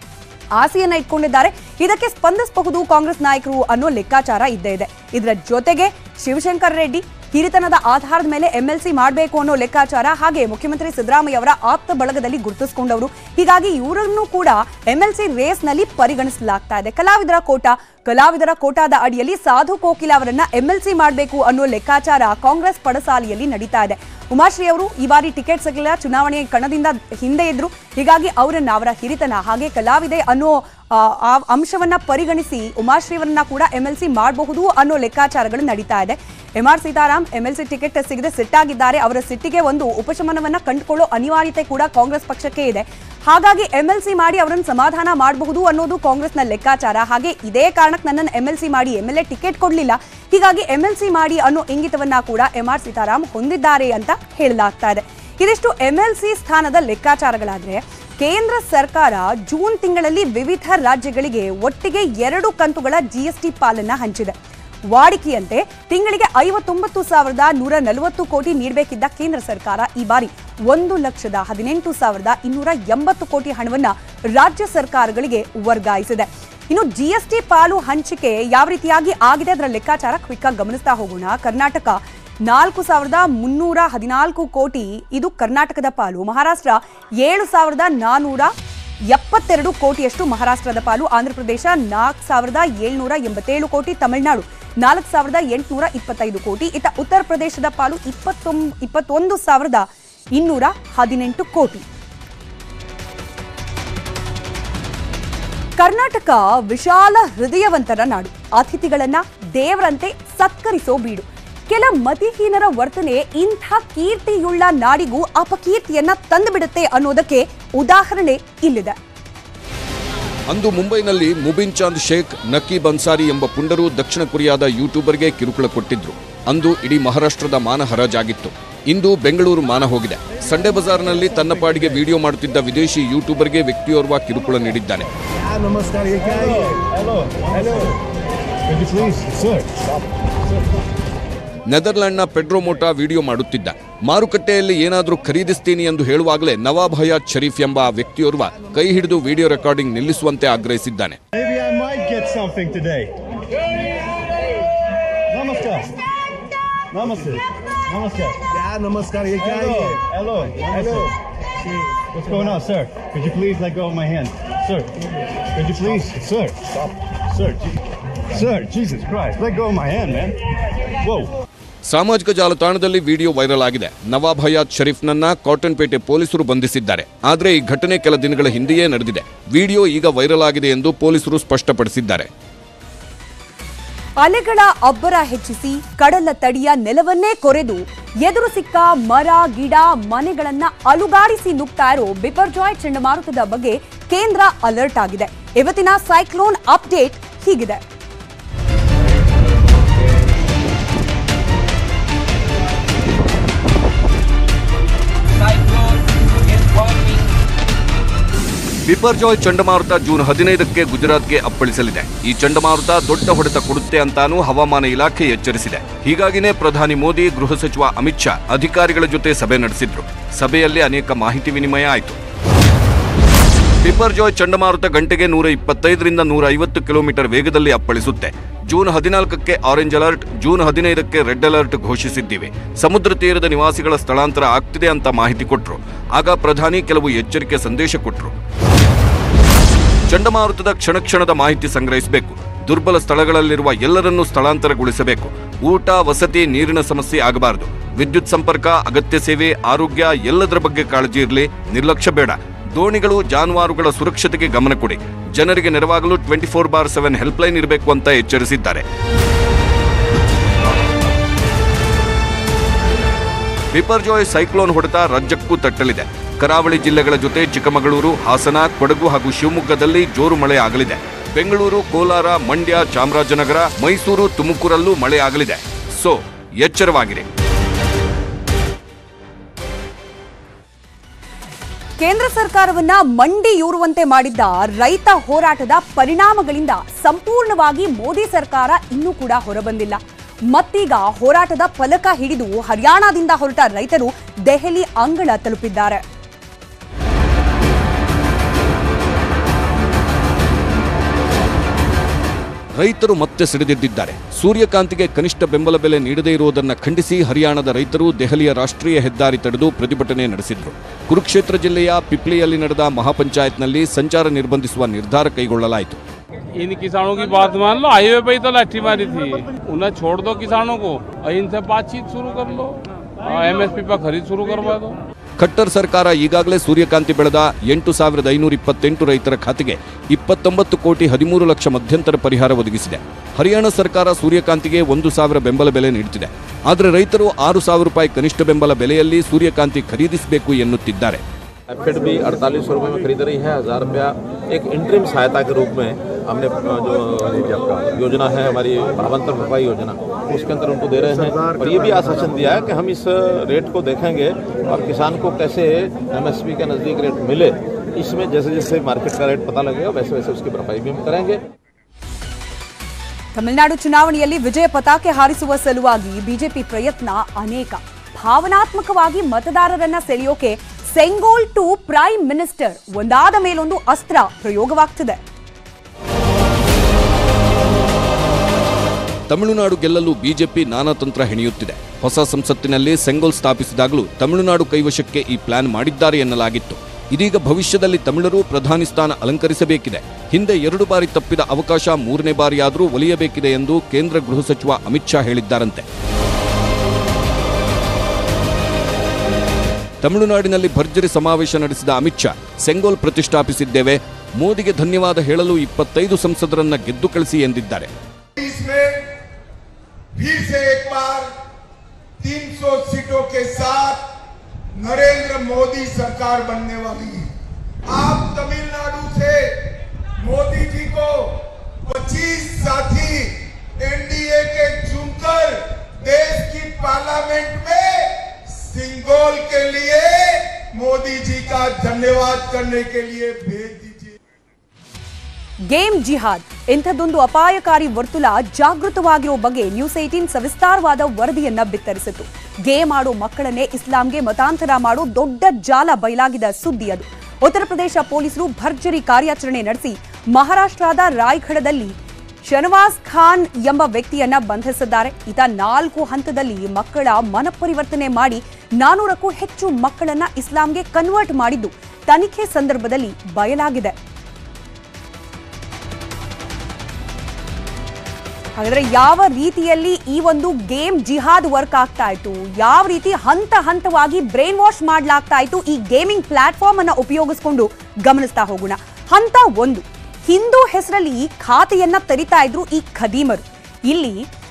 ಆಸೆಯನ್ನ ಇಟ್ಕೊಂಡಿದ್ದಾರೆ ಇದಕ್ಕೆ ಸ್ಪಂದಿಸಬಹುದು ಕಾಂಗ್ರೆಸ್ ನಾಯಕರು ಅನ್ನೋ ಲೆಕ್ಕಾಚಾರ ಇದ್ದೇ ಇದೆ ಇದರ ಜೊತೆಗೆ ಶಿವಶಂಕರ್ ರೆಡ್ಡಿ ಹಿರಿತನದ ಆಧಾರದ ಮೇಲೆ ಎಂಎಲ್ಸಿ ಮಾಡಬೇಕು ಅನ್ನೋ ಲೆಕ್ಕಾಚಾರ ಹಾಗೆ ಮುಖ್ಯಮಂತ್ರಿ ಸಿದ್ದರಾಮಯ್ಯ ಅವರ ಆಪ್ತ ಬಳಗದಲ್ಲಿ ಗುರುತಿಸಿಕೊಂಡವರು ಹೀಗಾಗಿ ಇವರನ್ನು ಕೂಡ ಎಂಎಲ್ಸಿ ರೇಸ್ನಲ್ಲಿ ಪರಿಗಣಿಸಲಾಗ್ತಾ ಇದೆ ಕಲಾವಿದರ ಕೋಟ ಕಲಾವಿದರ ಕೋಟಾದ ಅಡಿಯಲ್ಲಿ ಸಾಧು ಕೋಕಿಲ ಅವರನ್ನ ಎಂಎಲ್ಸಿ ಮಾಡಬೇಕು ಅನ್ನೋ ಲೆಕ್ಕಾಚಾರ ಕಾಂಗ್ರೆಸ್ ಪಡಸಾಲಿಯಲ್ಲಿ ನಡೀತಾ ಇದೆ ಉಮಾಶ್ರೀ ಅವರು ಈ ಬಾರಿ ಟಿಕೆಟ್ ಸಿಗಲಿಲ್ಲ ಚುನಾವಣೆ ಕಣದಿಂದ ಹಿಂದೆ ಇದ್ರು ಹೀಗಾಗಿ ಅವರನ್ನ ಅವರ ಹಿರಿತನ ಹಾಗೆ ಕಲಾವಿದೆ ಅನ್ನೋ ಆ, ಆ ಅಂಶವನ್ನ ಪರಿಗಣಿಸಿ ಉಮಾಶ್ರೀ ಅವರನ್ನ ಕೂಡ ಎಂಎಲ್ಸಿ ಮಾಡಬಹುದು ಅನ್ನೋ ಲೆಕ್ಕಾಚಾರಗಳು ನಡೀತಾ ಇದೆ ಎಂಆರ್ ಸೀತಾರಾಮ್ ಎಂಎಲ್ಸಿ ಟಿಕೆಟ್ ಸಿಗದೆ ಸಿಟ್ಟಾಗಿದ್ದಾರೆ ಅವರ ಸಿಟ್ಟಿಗೆ ಒಂದು ಉಪಶಮನವನ್ನ ಕಂಡುಕೊಳ್ಳೋ ಅನಿವಾರ್ಯತೆ ಕೂಡ ಕಾಂಗ್ರೆಸ್ ಪಕ್ಷಕ್ಕೆ ಇದೆ ಹಾಗಾಗಿ ಎಂಎಲ್ಸಿ ಮಾಡಿ ಅವರನ್ನು ಸಮಾಧಾನ ಮಾಡಬಹುದು ಅನ್ನೋದು ಕಾಂಗ್ರೆಸ್ನ ಲೆಕ್ಕಾಚಾರ ಹಾಗೆ ಇದೇ ಕಾರಣಕ್ಕೆ ನನ್ನನ್ನು ಎಂಎಲ್ಸಿ ಮಾಡಿ ಎಂಎಲ್ಎ ಟಿಕೆಟ್ ಕೊಡಲಿಲ್ಲ ಹೀಗಾಗಿ ಎಂಎಲ್ಸಿ ಮಾಡಿ ಅನ್ನೋ ಇಂಗಿತವನ್ನ ಕೂಡ ಎಂಆರ್ ಸೀತಾರಾಮ್ ಹೊಂದಿದ್ದಾರೆ ಅಂತ ಹೇಳಲಾಗ್ತಾ ಇದೆ ಇದಿಷ್ಟು ಎಂಎಲ್ಸಿ ಸ್ಥಾನದ ಲೆಕ್ಕಾಚಾರಗಳಾದ್ರೆ ಕೇಂದ್ರ ಸರ್ಕಾರ ಜೂನ್ ತಿಂಗಳಲ್ಲಿ ವಿವಿಧ ರಾಜ್ಯಗಳಿಗೆ ಒಟ್ಟಿಗೆ ಎರಡು ಕಂತುಗಳ ಜಿಎಸ್ಟಿ ಪಾಲನ್ನ ಹಂಚಿದೆ ವಾಡಿಕೆಯಂತೆ ತಿಂಗಳಿಗೆ ಐವತ್ತೊಂಬತ್ತು ಸಾವಿರದ ನೂರ ನಲವತ್ತು ಕೋಟಿ ನೀಡಬೇಕಿದ್ದ ಕೇಂದ್ರ ಸರ್ಕಾರ ಈ ಬಾರಿ ಒಂದು ಲಕ್ಷದ ಹದಿನೆಂಟು ಸಾವಿರದ ಇನ್ನೂರ ಎಂಬತ್ತು ಕೋಟಿ ಹಣವನ್ನ ರಾಜ್ಯ ಸರ್ಕಾರಗಳಿಗೆ ವರ್ಗಾಯಿಸಿದೆ ಇನ್ನು ಜಿಎಸ್ಟಿ ಪಾಲು ಹಂಚಿಕೆ ಯಾವ ರೀತಿಯಾಗಿ ಆಗಿದೆ ಅದರ ಲೆಕ್ಕಾಚಾರ ಕ್ವಿಕ್ ಆಗಿ ಗಮನಿಸ್ತಾ ಹೋಗೋಣ ಕರ್ನಾಟಕ ನಾಲ್ಕು ಸಾವಿರದ ಮುನ್ನೂರ ಹದಿನಾಲ್ಕು ಕೋಟಿ ಇದು ಕರ್ನಾಟಕದ ಪಾಲು ಮಹಾರಾಷ್ಟ್ರ ಏಳು ಸಾವಿರದ ನಾನೂರ ಎಪ್ಪತ್ತೆರಡು ಕೋಟಿಯಷ್ಟು ಮಹಾರಾಷ್ಟ್ರದ ಪಾಲು ಆಂಧ್ರಪ್ರದೇಶ ನಾಲ್ಕು ಸಾವಿರದ ಏಳ್ನೂರ ಎಂಬತ್ತೇಳು ಕೋಟಿ ತಮಿಳುನಾಡು ನಾಲ್ಕು ಸಾವಿರದ ಎಂಟುನೂರ ಇಪ್ಪತ್ತೈದು ಕೋಟಿ ಇತ್ತ ಉತ್ತರ ಪ್ರದೇಶದ ಪಾಲು ಇಪ್ಪತ್ತೊಂಬ ಇಪ್ಪತ್ತೊಂದು ಸಾವಿರದ ಇನ್ನೂರ ಹದಿನೆಂಟು ಕೋಟಿ ಕರ್ನಾಟಕ ವಿಶಾಲ ಹೃದಯವಂತರ ನಾಡು ಅತಿಥಿಗಳನ್ನ ದೇವರಂತೆ ಸತ್ಕರಿಸೋ ಬೀಡು ಕೆಲ ಮತಿಹೀನರ ವರ್ತನೆ ಇಂಥ ಕೀರ್ತಿಯುಳ್ಳ ನಾಡಿಗೂ ಅಪಕೀರ್ತಿಯನ್ನ ತಂದುಬಿಡುತ್ತೆ ಅನ್ನೋದಕ್ಕೆ ಉದಾಹರಣೆ ಇಲ್ಲಿದೆ ಅಂದು ಮುಂಬೈನಲ್ಲಿ ಮುಬಿನ್ ಚಾಂದ್ ಶೇಖ್ ನಕೀಬ್ ಅನ್ಸಾರಿ ಎಂಬ ಪುಂಡರು ದಕ್ಷಿಣ ಕೊರಿಯಾದ ಯೂಟ್ಯೂಬರ್ಗೆ ಕಿರುಕುಳ ಕೊಟ್ಟಿದ್ರು ಅಂದು ಇಡೀ ಮಹಾರಾಷ್ಟ್ರದ ಮಾನ ಹರಾಜಾಗಿತ್ತು ಇಂದು ಬೆಂಗಳೂರು ಮಾನ ಹೋಗಿದೆ ಸಂಡೆ ಬಜಾರ್ನಲ್ಲಿ ತನ್ನ ಪಾಡಿಗೆ ವಿಡಿಯೋ ಮಾಡುತ್ತಿದ್ದ ವಿದೇಶಿ ಯೂಟ್ಯೂಬರ್ಗೆ ವ್ಯಕ್ತಿಯೋರ್ವ ಕಿರುಕುಳ ನೀಡಿದ್ದಾನೆ नमस्कार ये क्या है हेलो हेलो प्लीज सर ನೆದರ್ಲ್ಯಾಂಡ್ನ ಪೆಡ್ರೋಮೋಟಾ ವಿಡಿಯೋ ಮಾಡುತ್ತಿದ್ದ ಮಾರುಕಟ್ಟೆಯಲ್ಲಿ ಏನಾದರೂ ಖರೀದಿಸ್ತೀನಿ ಎಂದು ಹೇಳುವಾಗಲೇ ನವಾಬ್ ಹಯಾತ್ ಶರೀಫ್ ಎಂಬ ಆ ವ್ಯಕ್ತಿಯೋರ್ವ ಕೈ ಹಿಡಿದು ವಿಡಿಯೋ ರೆಕಾರ್ಡಿಂಗ್ ನಿಲ್ಲಿಸುವಂತೆ ಆಗ್ರಹಿಸಿದ್ದಾನೆ Maybe I might get something today. Namaskar. Namaste. Namaskar. Yeah, namaskar. Ye kya Hello. Hello. Hello. What's going on, sir? Could you please let go of my hand? Sir, could you please? Sir. Stop. Sir. Je- Sir, Jesus Christ. Let go of my hand, man. Whoa. ಸಾಮಾಜಿಕ ಜಾಲತಾಣದಲ್ಲಿ video viral ಆಗಿದೆ ನವಾಬ್ Hayat ಶರೀಫ್ನನ್ನ cotton ಪೇಟೆ ಪೊಲೀಸರು ಬಂಧಿಸಿದ್ದಾರೆ ಆದರೆ ಈ ಘಟನೆ ಕೆಲ ದಿನಗಳ ಹಿಂದೆಯೇ ನಡೆದಿದೆ ವಿಡಿಯೋ ಈಗ ವೈರಲ್ ಆಗಿದೆ ಎಂದು ಪೊಲೀಸರು ಸ್ಪಷ್ಟಪಡಿಸಿದ್ದಾರೆ ಅಲೆಗಳ ಅಬ್ಬರ ಹೆಚ್ಚಿಸಿ ಕಡಲ ತಡಿಯ ನೆಲವನ್ನೇ ಕೊರೆದು ಎದುರು ಸಿಕ್ಕ ಮರ ಗಿಡ ಮನೆಗಳನ್ನ ಅಲುಗಾಡಿಸಿ ನುಗ್ತಾ ಇರೋ ಬಿಪರ್ಜಾಯ್ ಚಂಡಮಾರುತದ ಬಗ್ಗೆ ಕೇಂದ್ರ ಅಲರ್ಟ್ ಆಗಿದೆ ಇವತ್ತಿನ ಸೈಕ್ಲೋನ್ ಅಪ್ಡೇಟ್ ಹೀಗಿದೆ ಬಿಪರ್ಜಾಯ್ ಚಂಡಮಾರುತ ಜೂನ್ ಹದಿನೈದಕ್ಕೆ ಗುಜರಾತ್ಗೆ ಅಪ್ಪಳಿಸಲಿದೆ ಈ ಚಂಡಮಾರುತ ದೊಡ್ಡ ಹೊಡೆತ ಕೊಡುತ್ತೆ ಅಂತಾನೂ ಹವಾಮಾನ ಇಲಾಖೆ ಎಚ್ಚರಿಸಿದೆ ಹೀಗಾಗಿನೇ ಪ್ರಧಾನಿ ಮೋದಿ ಗೃಹ ಸಚಿವ ಅಮಿತ್ ಶಾ ಅಧಿಕಾರಿಗಳ ಜೊತೆ ಸಭೆ ನಡೆಸಿದ್ರು ಸಭೆಯಲ್ಲಿ ಅನೇಕ ಮಾಹಿತಿ ವಿನಿಮಯ ಆಯಿತು ಬಿಪರ್ಜಾಯ್ ಚಂಡಮಾರುತ ಗಂಟೆಗೆ ನೂರ ಇಪ್ಪತ್ತೈದರಿಂದ ನೂರ ಐವತ್ತು ಕಿಲೋಮೀಟರ್ ವೇಗದಲ್ಲಿ ಅಪ್ಪಳಿಸುತ್ತೆ ಜೂನ್ ಹದಿನಾಲ್ಕಕ್ಕೆ ಆರೆಂಜ್ ಅಲರ್ಟ್ ಜೂನ್ ಹದಿನೈದಕ್ಕೆ ರೆಡ್ ಅಲರ್ಟ್ ಘೋಷಿಸಿದ್ದೀವಿ ಸಮುದ್ರ ತೀರದ ನಿವಾಸಿಗಳ ಸ್ಥಳಾಂತರ ಆಗ್ತಿದೆ ಅಂತ ಮಾಹಿತಿ ಕೊಟ್ಟರು ಆಗ ಪ್ರಧಾನಿ ಕೆಲವು ಎಚ್ಚರಿಕೆ ಸಂದೇಶ ಕೊಟ್ಟರು ಚಂಡಮಾರುತದ ಕ್ಷಣ ಕ್ಷಣದ ಮಾಹಿತಿ ಸಂಗ್ರಹಿಸಬೇಕು ದುರ್ಬಲ ಸ್ಥಳಗಳಲ್ಲಿರುವ ಎಲ್ಲರನ್ನೂ ಸ್ಥಳಾಂತರಗೊಳಿಸಬೇಕು ಊಟ ವಸತಿ ನೀರಿನ ಸಮಸ್ಯೆ ಆಗಬಾರದು ವಿದ್ಯುತ್ ಸಂಪರ್ಕ ಅಗತ್ಯ ಸೇವೆ ಆರೋಗ್ಯ ಎಲ್ಲದರ ಬಗ್ಗೆ ಕಾಳಜಿ ಇರಲಿ ನಿರ್ಲಕ್ಷ್ಯ ಬೇಡ ದೋಣಿಗಳು ಜಾನುವಾರುಗಳ ಸುರಕ್ಷತೆಗೆ ಗಮನ ಕೊಡಿ ಜನರಿಗೆ ನೆರವಾಗಲು twenty four bar seven helpline ಇರಬೇಕು ಅಂತ ಎಚ್ಚರಿಸಿದ್ದಾರೆ ಬಿಪರ್ಜಾಯ್ ಸೈಕ್ಲೋನ್ ಹೊಡೆತ ರಾಜ್ಯಕ್ಕೂ ತಟ್ಟಲಿದೆ ಕರಾವಳಿ ಜಿಲ್ಲೆಗಳ ಜೊತೆ ಚಿಕ್ಕಮಗಳೂರು ಹಾಸನ ಕೊಡಗು ಹಾಗೂ ಶಿವಮೊಗ್ಗದಲ್ಲಿ ಜೋರು ಮಳೆ ಆಗಲಿದೆ ಬೆಂಗಳೂರು ಕೋಲಾರ ಮಂಡ್ಯ ಚಾಮರಾಜನಗರ ಮೈಸೂರು ತುಮಕೂರಲ್ಲೂ ಮಳೆ ಆಗಲಿದೆ ಸೊ ಎಚ್ಚರವಾಗಿರಿ ಕೇಂದ್ರ ಸರ್ಕಾರವನ್ನ ಮಂಡಿಯೂರುವಂತೆ ಮಾಡಿದ್ದ ರೈತ ಹೋರಾಟದ ಪರಿಣಾಮಗಳಿಂದ ಸಂಪೂರ್ಣವಾಗಿ ಮೋದಿ ಸರ್ಕಾರ ಇನ್ನೂ ಕೂಡ ಹೊರಬಂದಿಲ್ಲ ಮತ್ತೀಗ ಹೋರಾಟದ ಫಲಕ ಹಿಡಿದು ಹರಿಯಾಣದಿಂದ ಹೊರಟ ರೈತರು ದೆಹಲಿ ಅಂಗಳ ತಲುಪಿದ್ದಾರೆ ರೈತರು ಮತ್ತೆ ಸಿಡಿದೆದ್ದಿದ್ದಾರೆ ಸೂರ್ಯಕಾಂತಿಗೆ ಕನಿಷ್ಠ ಬೆಂಬಲ ಬೆಲೆ ನೀಡದೇ ಇರುವುದನ್ನು ಖಂಡಿಸಿ ಹರಿಯಾಣದ ರೈತರು ದೆಹಲಿಯ ರಾಷ್ಟ್ರೀಯ ಹೆದ್ದಾರಿ ತಡೆದು ಪ್ರತಿಭಟನೆ ನಡೆಸಿದ್ರು ಕುರುಕ್ಷೇತ್ರ ಜಿಲ್ಲೆಯ ಪಿಪ್ಲಿಯಲ್ಲಿ ನಡೆದ ಮಹಾಪಂಚಾಯತ್ನಲ್ಲಿ ಸಂಚಾರ ನಿರ್ಬಂಧಿಸುವ ನಿರ್ಧಾರ ಕೈಗೊಳ್ಳಲಾಯಿತು इन किसानों की बात मान लो हाईवे पे ही तो लाठी मारी थी उन्हें छोड़ दो किसानों को और इनसे बातचीत शुरू कर लो एमएसपी पर खरीद शुरू करवा दो ಖಟ್ಟರ್ ಸರ್ಕಾರ ಈಗಾಗಲೇ ಸೂರ್ಯಕಾಂತಿ ಬೆಳೆದ ಎಂಟು ಸಾವಿರದ ಐನೂರ ಇಪ್ಪತ್ತೆಂಟು ರೈತರ ಖಾತೆಗೆ ಇಪ್ಪತ್ತೊಂಬತ್ತು ಕೋಟಿ ಹದಿಮೂರು ಲಕ್ಷ ಮಧ್ಯಂತರ ಪರಿಹಾರ ಒದಗಿಸಿದೆ ಹರಿಯಾಣ ಸರ್ಕಾರ ಸೂರ್ಯಕಾಂತಿಗೆ ಒಂದು ಸಾವಿರ ಬೆಂಬಲ ಬೆಲೆ ನೀಡುತ್ತಿದೆ ಆದರೆ ರೈತರು ಆರು ಸಾವಿರ ರೂಪಾಯಿ ಕನಿಷ್ಠ ಬೆಂಬಲ ಬೆಲೆಯಲ್ಲಿ ಸೂರ್ಯಕಾಂತಿ ಖರೀದಿಸಬೇಕು ಎನ್ನುತ್ತಿದ್ದಾರೆ एफेड भी अड़तालीस सौ रुपये में खरीद रही है हज़ार रुपया एक इंटरिम सहायता के रूप में हमने जो आपका योजना है हमारी भावांतर भरपाई योजना उसके अंदर उनको दे रहे हैं और ये भी आश्वासन दिया है कि हम इस रेट को देखेंगे और किसान को कैसे एमएसपी के नज़दीक रेट मिले इसमें जैसे जैसे मार्केट का रेट पता लगेगा वैसे वैसे उसकी भरपाई भी हम करेंगे ತಮಿಳುನಾಡು ಚುನಾವಣೆಯಲ್ಲಿ ವಿಜಯ ಪತಾಕೆ ಹಾರಿಸುವ ಸಲುವಾಗಿ ಬಿಜೆಪಿ ಪ್ರಯತ್ನ ಅನೇಕ ಭಾವನಾತ್ಮಕವಾಗಿ ಮತದಾರರನ್ನ ಸೆಳೆಯೋಕೆ ಸೆಂಗೋಲ್ ಟು ಪ್ರೈಮ್ ಮಿನಿಸ್ಟರ್ ಒಂದಾದ ಮೇಲೊಂದು ಅಸ್ತ್ರ ಪ್ರಯೋಗವಾಗ್ತಿದೆ ತಮಿಳುನಾಡು ಗೆಲ್ಲಲು ಬಿಜೆಪಿ ನಾನಾ ತಂತ್ರ ಹೆಣೆಯುತ್ತಿದೆ ಹೊಸ ಸಂಸತ್ತಿನಲ್ಲಿ ಸೆಂಗೋಲ್ ಸ್ಥಾಪಿಸಿದಾಗಲೂ ತಮಿಳುನಾಡು ಕೈವಶಕ್ಕೆ ಈ ಪ್ಲಾನ್ ಮಾಡಿದ್ದಾರೆ ಎನ್ನಲಾಗಿತ್ತು ಇದೀಗ ಭವಿಷ್ಯದಲ್ಲಿ ತಮಿಳರು ಪ್ರಧಾನಿ ಸ್ಥಾನ ಅಲಂಕರಿಸಬೇಕಿದೆ ಹಿಂದೆ ಎರಡು ಬಾರಿ ತಪ್ಪಿದ ಅವಕಾಶ ಮೂರನೇ ಬಾರಿಯಾದರೂ ಒಲಿಯಬೇಕಿದೆ ಎಂದು ಕೇಂದ್ರ ಗೃಹ ಸಚಿವ ಅಮಿತ್ ಶಾ ಹೇಳಿದ್ದಾರಂತೆ ತಮಿಳುನಾಡಿನಲ್ಲಿ ಭರ್ಜರಿ ಸಮಾವೇಶ ನಡೆಸಿದ ಅಮಿತ್ ಶಾ ಸೆಂಗೋಲ್ ಪ್ರತಿಷ್ಠಾಪಿಸಿದ್ದೇವೆ ಮೋದಿಗೆ ಧನ್ಯವಾದ ಹೇಳಲು ಇಪ್ಪತ್ತೈದು ಸಂಸದರನ್ನ ಗೆದ್ದು ಕಳಿಸಿ ಎಂದಿದ್ದಾರೆ इसमें फिर से एक बार 300 सीटों के साथ नरेंद्र मोदी सरकार बनने वाली है आप तमिलनाडु से मोदी जी को 25 साथी एनडीए के चुनकर देश की पार्लियामेंट में सिंगोल के लिए मोदी जी का धन्यवाद करने के लिए भेज दीजिए ಗೇಮ್ ಜಿಹಾದ್ ಇಂಥದ್ದೊಂದು ಅಪಾಯಕಾರಿ ವರ್ತುಲ ಜಾಗೃತವಾಗಿರೋ ಬಗ್ಗೆ ನ್ಯೂಸ್ ಏಟೀನ್ ಸವಿಸ್ತಾರವಾದ ವರದಿಯನ್ನ ಬಿತ್ತರಿಸಿತು ಗೇಮ್ ಆಡೋ ಮಕ್ಕಳನ್ನೇ ಇಸ್ಲಾಂಗೆ ಮತಾಂತರ ಮಾಡೋ ದೊಡ್ಡ ಜಾಲ ಬಯಲಾಗಿದ ಸುದ್ದಿ ಅದು ಉತ್ತರ ಪ್ರದೇಶ ಪೊಲೀಸರು ಭರ್ಜರಿ ಕಾರ್ಯಾಚರಣೆ ನಡೆಸಿ ಮಹಾರಾಷ್ಟ್ರದ ರಾಯ್ಗಢದಲ್ಲಿ ಶನವಾಸ್ ಖಾನ್ ಎಂಬ ವ್ಯಕ್ತಿಯನ್ನ ಬಂಧಿಸಿದ್ದಾರೆ ಈತ ನಾಲ್ಕು ಹಂತದಲ್ಲಿ ಮಕ್ಕಳ ಮನಪರಿವರ್ತನೆ ಮಾಡಿ ನಾನೂರಕ್ಕೂ ಹೆಚ್ಚು ಮಕ್ಕಳನ್ನ ಇಸ್ಲಾಂಗೆ ಕನ್ವರ್ಟ್ ಮಾಡಿದ್ದು ತನಿಖೆ ಸಂದರ್ಭದಲ್ಲಿ ಬಯಲಾಗಿದೆ ಹಾಗಾದ್ರೆ ಯಾವ ರೀತಿಯಲ್ಲಿ ಈ ಒಂದು ಗೇಮ್ ಜಿಹಾದ್ ವರ್ಕ್ ಆಗ್ತಾ ಇತ್ತು ಯಾವ ರೀತಿ ಹಂತ ಹಂತವಾಗಿ ಬ್ರೈನ್ ವಾಶ್ ಮಾಡ್ಲಾಗ್ತಾ ಇತ್ತು ಈ ಗೇಮಿಂಗ್ ಪ್ಲಾಟ್ಫಾರ್ಮ್ ಅನ್ನ ಉಪಯೋಗಿಸ್ಕೊಂಡು ಗಮನಿಸ್ತಾ ಹೋಗೋಣ ಹಂತ ಒಂದು ಹಿಂದೂ ಹೆಸರಲ್ಲಿ ಖಾತೆಯನ್ನ ತೆರಿತಾ ಇದ್ರು ಈ ಖದೀಮರು ಇಲ್ಲಿ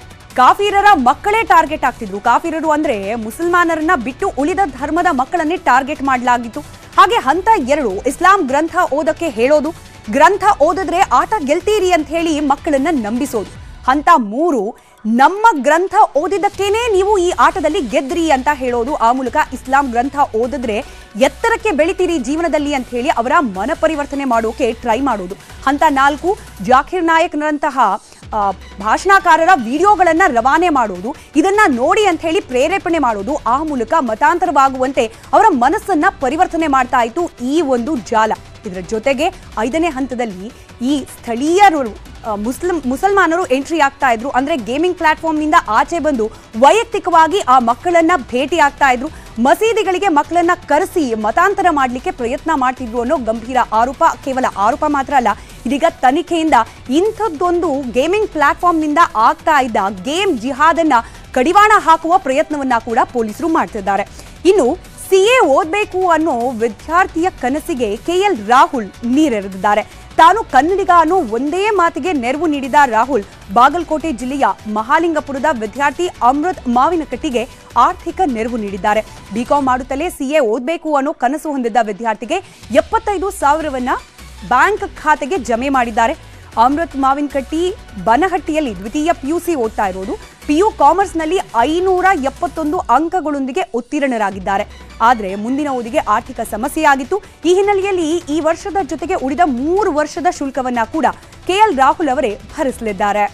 ಕಾಫಿರರ ಮಕ್ಕಳೇ ಟಾರ್ಗೆಟ್ ಆಗ್ತಿದ್ರು ಕಾಫಿರರು ಅಂದ್ರೆ ಮುಸಲ್ಮಾನರನ್ನ ಬಿಟ್ಟು ಉಳಿದ ಧರ್ಮದ ಮಕ್ಕಳನ್ನೇ ಟಾರ್ಗೆಟ್ ಮಾಡಲಾಗಿತ್ತು ಹಾಗೆ ಹಂತ ಎರಡು ಇಸ್ಲಾಂ ಗ್ರಂಥ ಓದಕ್ಕೆ ಹೇಳೋದು ಗ್ರಂಥ ಓದಿದ್ರೆ ಆಟ ಗೆಲ್ತೀರಿ ಅಂತ ಹೇಳಿ ಮಕ್ಕಳನ್ನ ನಂಬಿಸೋದು ಹಂತ ಮೂರು ನಮ್ಮ ಗ್ರಂಥ ಓದಿದ್ದಕ್ಕೇನೆ ನೀವು ಈ ಆಟದಲ್ಲಿ ಗೆದ್ರಿ ಅಂತ ಹೇಳೋದು ಆ ಮೂಲಕ ಇಸ್ಲಾಂ ಗ್ರಂಥ ಓದಿದ್ರೆ ಎತ್ತರಕ್ಕೆ ಬೆಳಿತೀರಿ ಜೀವನದಲ್ಲಿ ಅಂತ ಹೇಳಿ ಅವರ ಮನ ಪರಿವರ್ತನೆ ಮಾಡೋಕೆ ಟ್ರೈ ಮಾಡೋದು ಹಂತ ನಾಲ್ಕು ಜಾಕಿರ್ ನಾಯಕ್ನಂತಹ ಆ, ಭಾಷಣಕಾರರ ವಿಡಿಯೋಗಳನ್ನ ರವಾನೆ ಮಾಡೋದು ಇದನ್ನ ನೋಡಿ ಅಂತ ಹೇಳಿ ಪ್ರೇರೇಪಣೆ ಮಾಡೋದು ಆ ಮೂಲಕ ಮತಾಂತರವಾಗುವಂತೆ ಅವರ ಮನಸ್ಸನ್ನ ಪರಿವರ್ತನೆ ಮಾಡ್ತಾ ಇತ್ತು ಈ ಒಂದು ಜಾಲ ಇದರ ಜೊತೆಗೆ ಐದನೇ ಹಂತದಲ್ಲಿ ಈ ಸ್ಥಳೀಯರು ಆ, ಮುಸ್ಲಿಂ ಮುಸಲ್ಮಾನರು ಎಂಟ್ರಿ ಆಗ್ತಾ ಇದ್ರು ಅಂದ್ರೆ ಗೇಮಿಂಗ್ ಪ್ಲಾಟ್ಫಾರ್ಮ್ ನಿಂದ ಆಚೆ ಬಂದು ವೈಯಕ್ತಿಕವಾಗಿ ಆ ಮಕ್ಕಳನ್ನ ಭೇಟಿ ಆಗ್ತಾ ಇದ್ರು ಮಸೀದಿಗಳಿಗೆ ಮಕ್ಕಳನ್ನ ಕರೆಸಿ ಮತಾಂತರ ಮಾಡಲಿಕ್ಕೆ ಪ್ರಯತ್ನ ಮಾಡ್ತಿದ್ರು ಅನ್ನೋ ಗಂಭೀರ ಆರೋಪ ಕೇವಲ ಆರೋಪ ಮಾತ್ರ ಅಲ್ಲ ಇದೀಗ ತನಿಖೆಯಿಂದ ಇಂಥದ್ದೊಂದು ಗೇಮಿಂಗ್ ಪ್ಲಾಟ್ಫಾರ್ಮ್ ನಿಂದ ಆಗ್ತಾ ಇದ್ದ ಗೇಮ್ ಜಿಹಾದನ್ನ ಕಡಿವಾಣ ಹಾಕುವ ಪ್ರಯತ್ನವನ್ನ ಕೂಡ ಪೊಲೀಸರು ಮಾಡ್ತಿದ್ದಾರೆ ಇನ್ನು ಸಿಎ ಓದ್ಬೇಕು ಅನ್ನೋ ವಿದ್ಯಾರ್ಥಿಯ ಕನಸಿಗೆ ಕೆಎಲ್ ರಾಹುಲ್ ನೀರೆರೆದಿದ್ದಾರೆ ತಾನು ಕನ್ನಡಿಗ ಅನ್ನೋ ಒಂದೇ ಮಾತಿಗೆ ನೆರವು ನೀಡಿದ ರಾಹುಲ್ ಬಾಗಲಕೋಟೆ ಜಿಲ್ಲೆಯ ಮಹಾಲಿಂಗಪುರದ ವಿದ್ಯಾರ್ಥಿ ಅಮೃತ್ ಮಾವಿನಕಟ್ಟಿಗೆ ಆರ್ಥಿಕ ನೆರವು ನೀಡಿದ್ದಾರೆ ಬಿಕಾಂ ಮಾಡುತ್ತಲೇ ಸಿಎ ಓದ್ಬೇಕು ಅನ್ನೋ ಕನಸು ಹೊಂದಿದ್ದ ವಿದ್ಯಾರ್ಥಿಗೆ ಎಪ್ಪತ್ತೈದು ಸಾವಿರವನ್ನ ಬ್ಯಾಂಕ್ ಖಾತೆಗೆ ಜಮೆ ಮಾಡಿದ್ದಾರೆ ಅಮೃತ್ ಮಾವಿನಕಟ್ಟಿ ಬನಹಟ್ಟಿಯಲ್ಲಿ ದ್ವಿತೀಯ ಪಿಯುಸಿ ಓದ್ತಾ ಇರೋದು ಪಿಯು ಕಾಮರ್ಸ್ನಲ್ಲಿ ಐನೂರ ಎಪ್ಪತ್ತೊಂದು ಅಂಕಗಳೊಂದಿಗೆ ಉತ್ತೀರ್ಣರಾಗಿದ್ದಾರೆ ಆದರೆ ಮುಂದಿನ ಓದಿಗೆ ಆರ್ಥಿಕ ಸಮಸ್ಯೆಯಾಗಿತ್ತು ಈ ಹಿನ್ನೆಲೆಯಲ್ಲಿ ಈ ವರ್ಷದ ಜೊತೆಗೆ ಉಳಿದ ಮೂರು ವರ್ಷದ ಶುಲ್ಕವನ್ನ ಕೂಡ ಕೆಎಲ್ ರಾಹುಲ್ ಅವರೇ ಭರಿಸಲಿದ್ದಾರೆ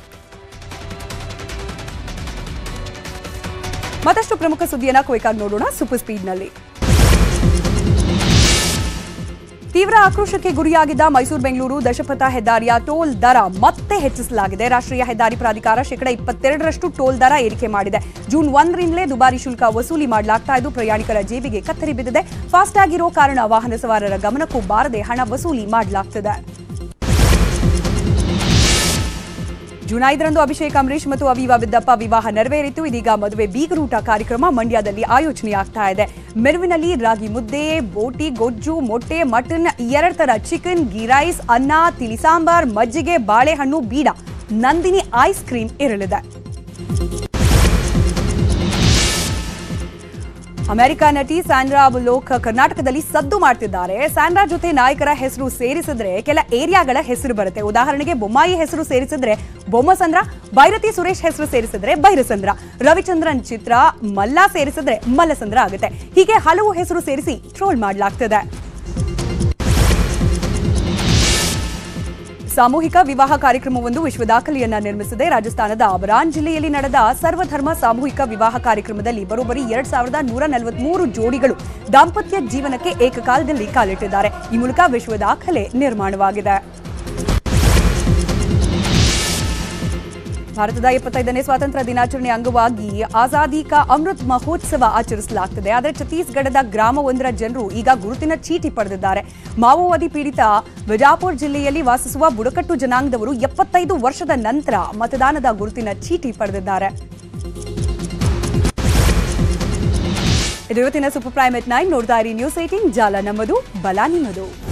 ಮತ್ತಷ್ಟು ಪ್ರಮುಖ ಸುದ್ದಿಯನ್ನ ಕ್ವಿಕಾಗಿ ನೋಡೋಣ ಸೂಪರ್ ಸ್ಪೀಡ್ನಲ್ಲಿ ತೀವ್ರ ಆಕ್ರೋಶಕ್ಕೆ ಗುರಿಯಾಗಿದ್ದ ಮೈಸೂರು ಬೆಂಗಳೂರು ದಶಪಥ ಹೆದ್ದಾರಿಯ ಟೋಲ್ ದರ ಮತ್ತೆ ಹೆಚ್ಚಿಸಲಾಗಿದೆ ರಾಷ್ಟ್ರೀಯ ಹೆದ್ದಾರಿ ಪ್ರಾಧಿಕಾರ ಶೇಕಡ ಇಪ್ಪತ್ತೆರಡರಷ್ಟು ಟೋಲ್ ದರ ಏರಿಕೆ ಮಾಡಿದೆ ಜೂನ್ ಒಂದರಿಂದಲೇ ದುಬಾರಿ ಶುಲ್ಕ ವಸೂಲಿ ಮಾಡಲಾಗ್ತಾ ಇದ್ದು ಪ್ರಯಾಣಿಕರ ಜೇಬಿಗೆ ಕತ್ತರಿ ಬಿದ್ದಿದೆ ಫಾಸ್ಟ್ಯಾಗ್ ಇರೋ ಕಾರಣ ವಾಹನ ಸವಾರರ ಗಮನಕ್ಕೂ ಬಾರದೆ ಹಣ ವಸೂಲಿ ಮಾಡಲಾಗ್ತಿದೆ ಜೂನ್ ಐದರಂದು ಅಭಿಷೇಕ್ ಅಂಬರೀಶ್ ಮತ್ತು ಅವೀವಾ ಬಿದ್ದಪ್ಪ ವಿವಾಹ ನೆರವೇರಿತು ಇದೀಗ ಮದುವೆ ಬೀಗರೂಟ ಕಾರ್ಯಕ್ರಮ ಮಂಡ್ಯದಲ್ಲಿ ಆಯೋಜನೆಯಾಗ್ತಾ ಇದೆ ಮೆರುವಿನಲ್ಲಿ ರಾಗಿ ಮುದ್ದೆ ಬೋಟಿ ಗೊಜ್ಜು ಮೊಟ್ಟೆ ಮಟನ್ ಎರಡ್ ತರ ಚಿಕನ್ ಗೀ ರೈಸ್ ಅನ್ನ ತಿಳಿ ಸಾಂಬಾರ್ ಮಜ್ಜಿಗೆ ಬಾಳೆಹಣ್ಣು ಬೀಡ ನಂದಿನಿ ಐಸ್ ಕ್ರೀಮ್ ಇರಲಿದೆ ಅಮೆರಿಕ ನಟಿ ಸ್ಯಾಂಡ್ರಾ ಬುಲೋಕ್ ಕರ್ನಾಟಕದಲ್ಲಿ ಸದ್ದು ಮಾಡ್ತಿದ್ದಾರೆ ಸ್ಯಾಂಡ್ರಾ ಜೊತೆ ನಾಯಕರ ಹೆಸರು ಸೇರಿಸಿದ್ರೆ ಕೆಲ ಏರಿಯಾಗಳ ಹೆಸರು ಬರುತ್ತೆ ಉದಾಹರಣೆಗೆ ಬೊಮ್ಮಾಯಿ ಹೆಸರು ಸೇರಿಸಿದ್ರೆ ಬೊಮ್ಮಸಂದ್ರ ಭೈರತಿ ಸುರೇಶ್ ಹೆಸರು ಸೇರಿಸಿದ್ರೆ ಭೈರಸಂದ್ರ ರವಿಚಂದ್ರನ್ ಚಿತ್ರ ಮಲ್ಲ ಸೇರಿಸಿದ್ರೆ ಮಲ್ಲಸಂದ್ರ ಆಗುತ್ತೆ ಹೀಗೆ ಹಲವು ಹೆಸರು ಸೇರಿಸಿ ಟ್ರೋಲ್ ಮಾಡಲಾಗ್ತದೆ ಸಾಮೂಹಿಕ ವಿವಾಹ ಕಾರ್ಯಕ್ರಮವೊಂದು ವಿಶ್ವ ದಾಖಲೆಯನ್ನ ನಿರ್ಮಿಸಿದೆ ರಾಜಸ್ಥಾನದ ಬರಾನ್ ಜಿಲ್ಲೆಯಲ್ಲಿ ನಡೆದ ಸರ್ವಧರ್ಮ ಸಾಮೂಹಿಕ ವಿವಾಹ ಕಾರ್ಯಕ್ರಮದಲ್ಲಿ ಬರೋಬ್ಬರಿ ಎರಡ್ ಸಾವಿರದ ನೂರ ನಲವತ್ಮೂರು ಜೋಡಿಗಳು ದಾಂಪತ್ಯ ಜೀವನಕ್ಕೆ ಏಕಕಾಲದಲ್ಲಿ ಕಾಲಿಟ್ಟಿದ್ದಾರೆ ಈ ಮೂಲಕ ವಿಶ್ವ ದಾಖಲೆ ನಿರ್ಮಾಣವಾಗಿದೆ ಭಾರತದ ಎಪ್ಪತ್ತೈದನೇ ಸ್ವಾತಂತ್ರ್ಯ ದಿನಾಚರಣೆ ಅಂಗವಾಗಿ ಆಜಾದಿ ಕಾ ಅಮೃತ್ ಮಹೋತ್ಸವ ಆಚರಿಸಲಾಗ್ತದೆ ಆದರೆ ಛತ್ತೀಸ್ಗಢದ ಗ್ರಾಮವೊಂದರ ಜನರು ಈಗ ಗುರುತಿನ ಚೀಟಿ ಪಡೆದಿದ್ದಾರೆ ಮಾವೋವಾದಿ ಪೀಡಿತ ಬಿಜಾಪುರ ಜಿಲ್ಲೆಯಲ್ಲಿ ವಾಸಿಸುವ ಬುಡಕಟ್ಟು ಜನಾಂಗದವರು ಎಪ್ಪತ್ತೈದು ವರ್ಷದ ನಂತರ ಮತದಾನದ ಗುರುತಿನ ಚೀಟಿ ಪಡೆದಿದ್ದಾರೆ ಇದು ಇವತ್ತಿನ ಸೂಪರ್ ಪ್ರೈಮ್ ಎಟ್ ನೈನ್ ನೋಡ್ತಾ ಇರಿ ನ್ಯೂಸ್ ಏಟಿಂಗ್ ಜಾಲ ನಮ್ಮದು ಬಲ ನಿಮ್ಮದು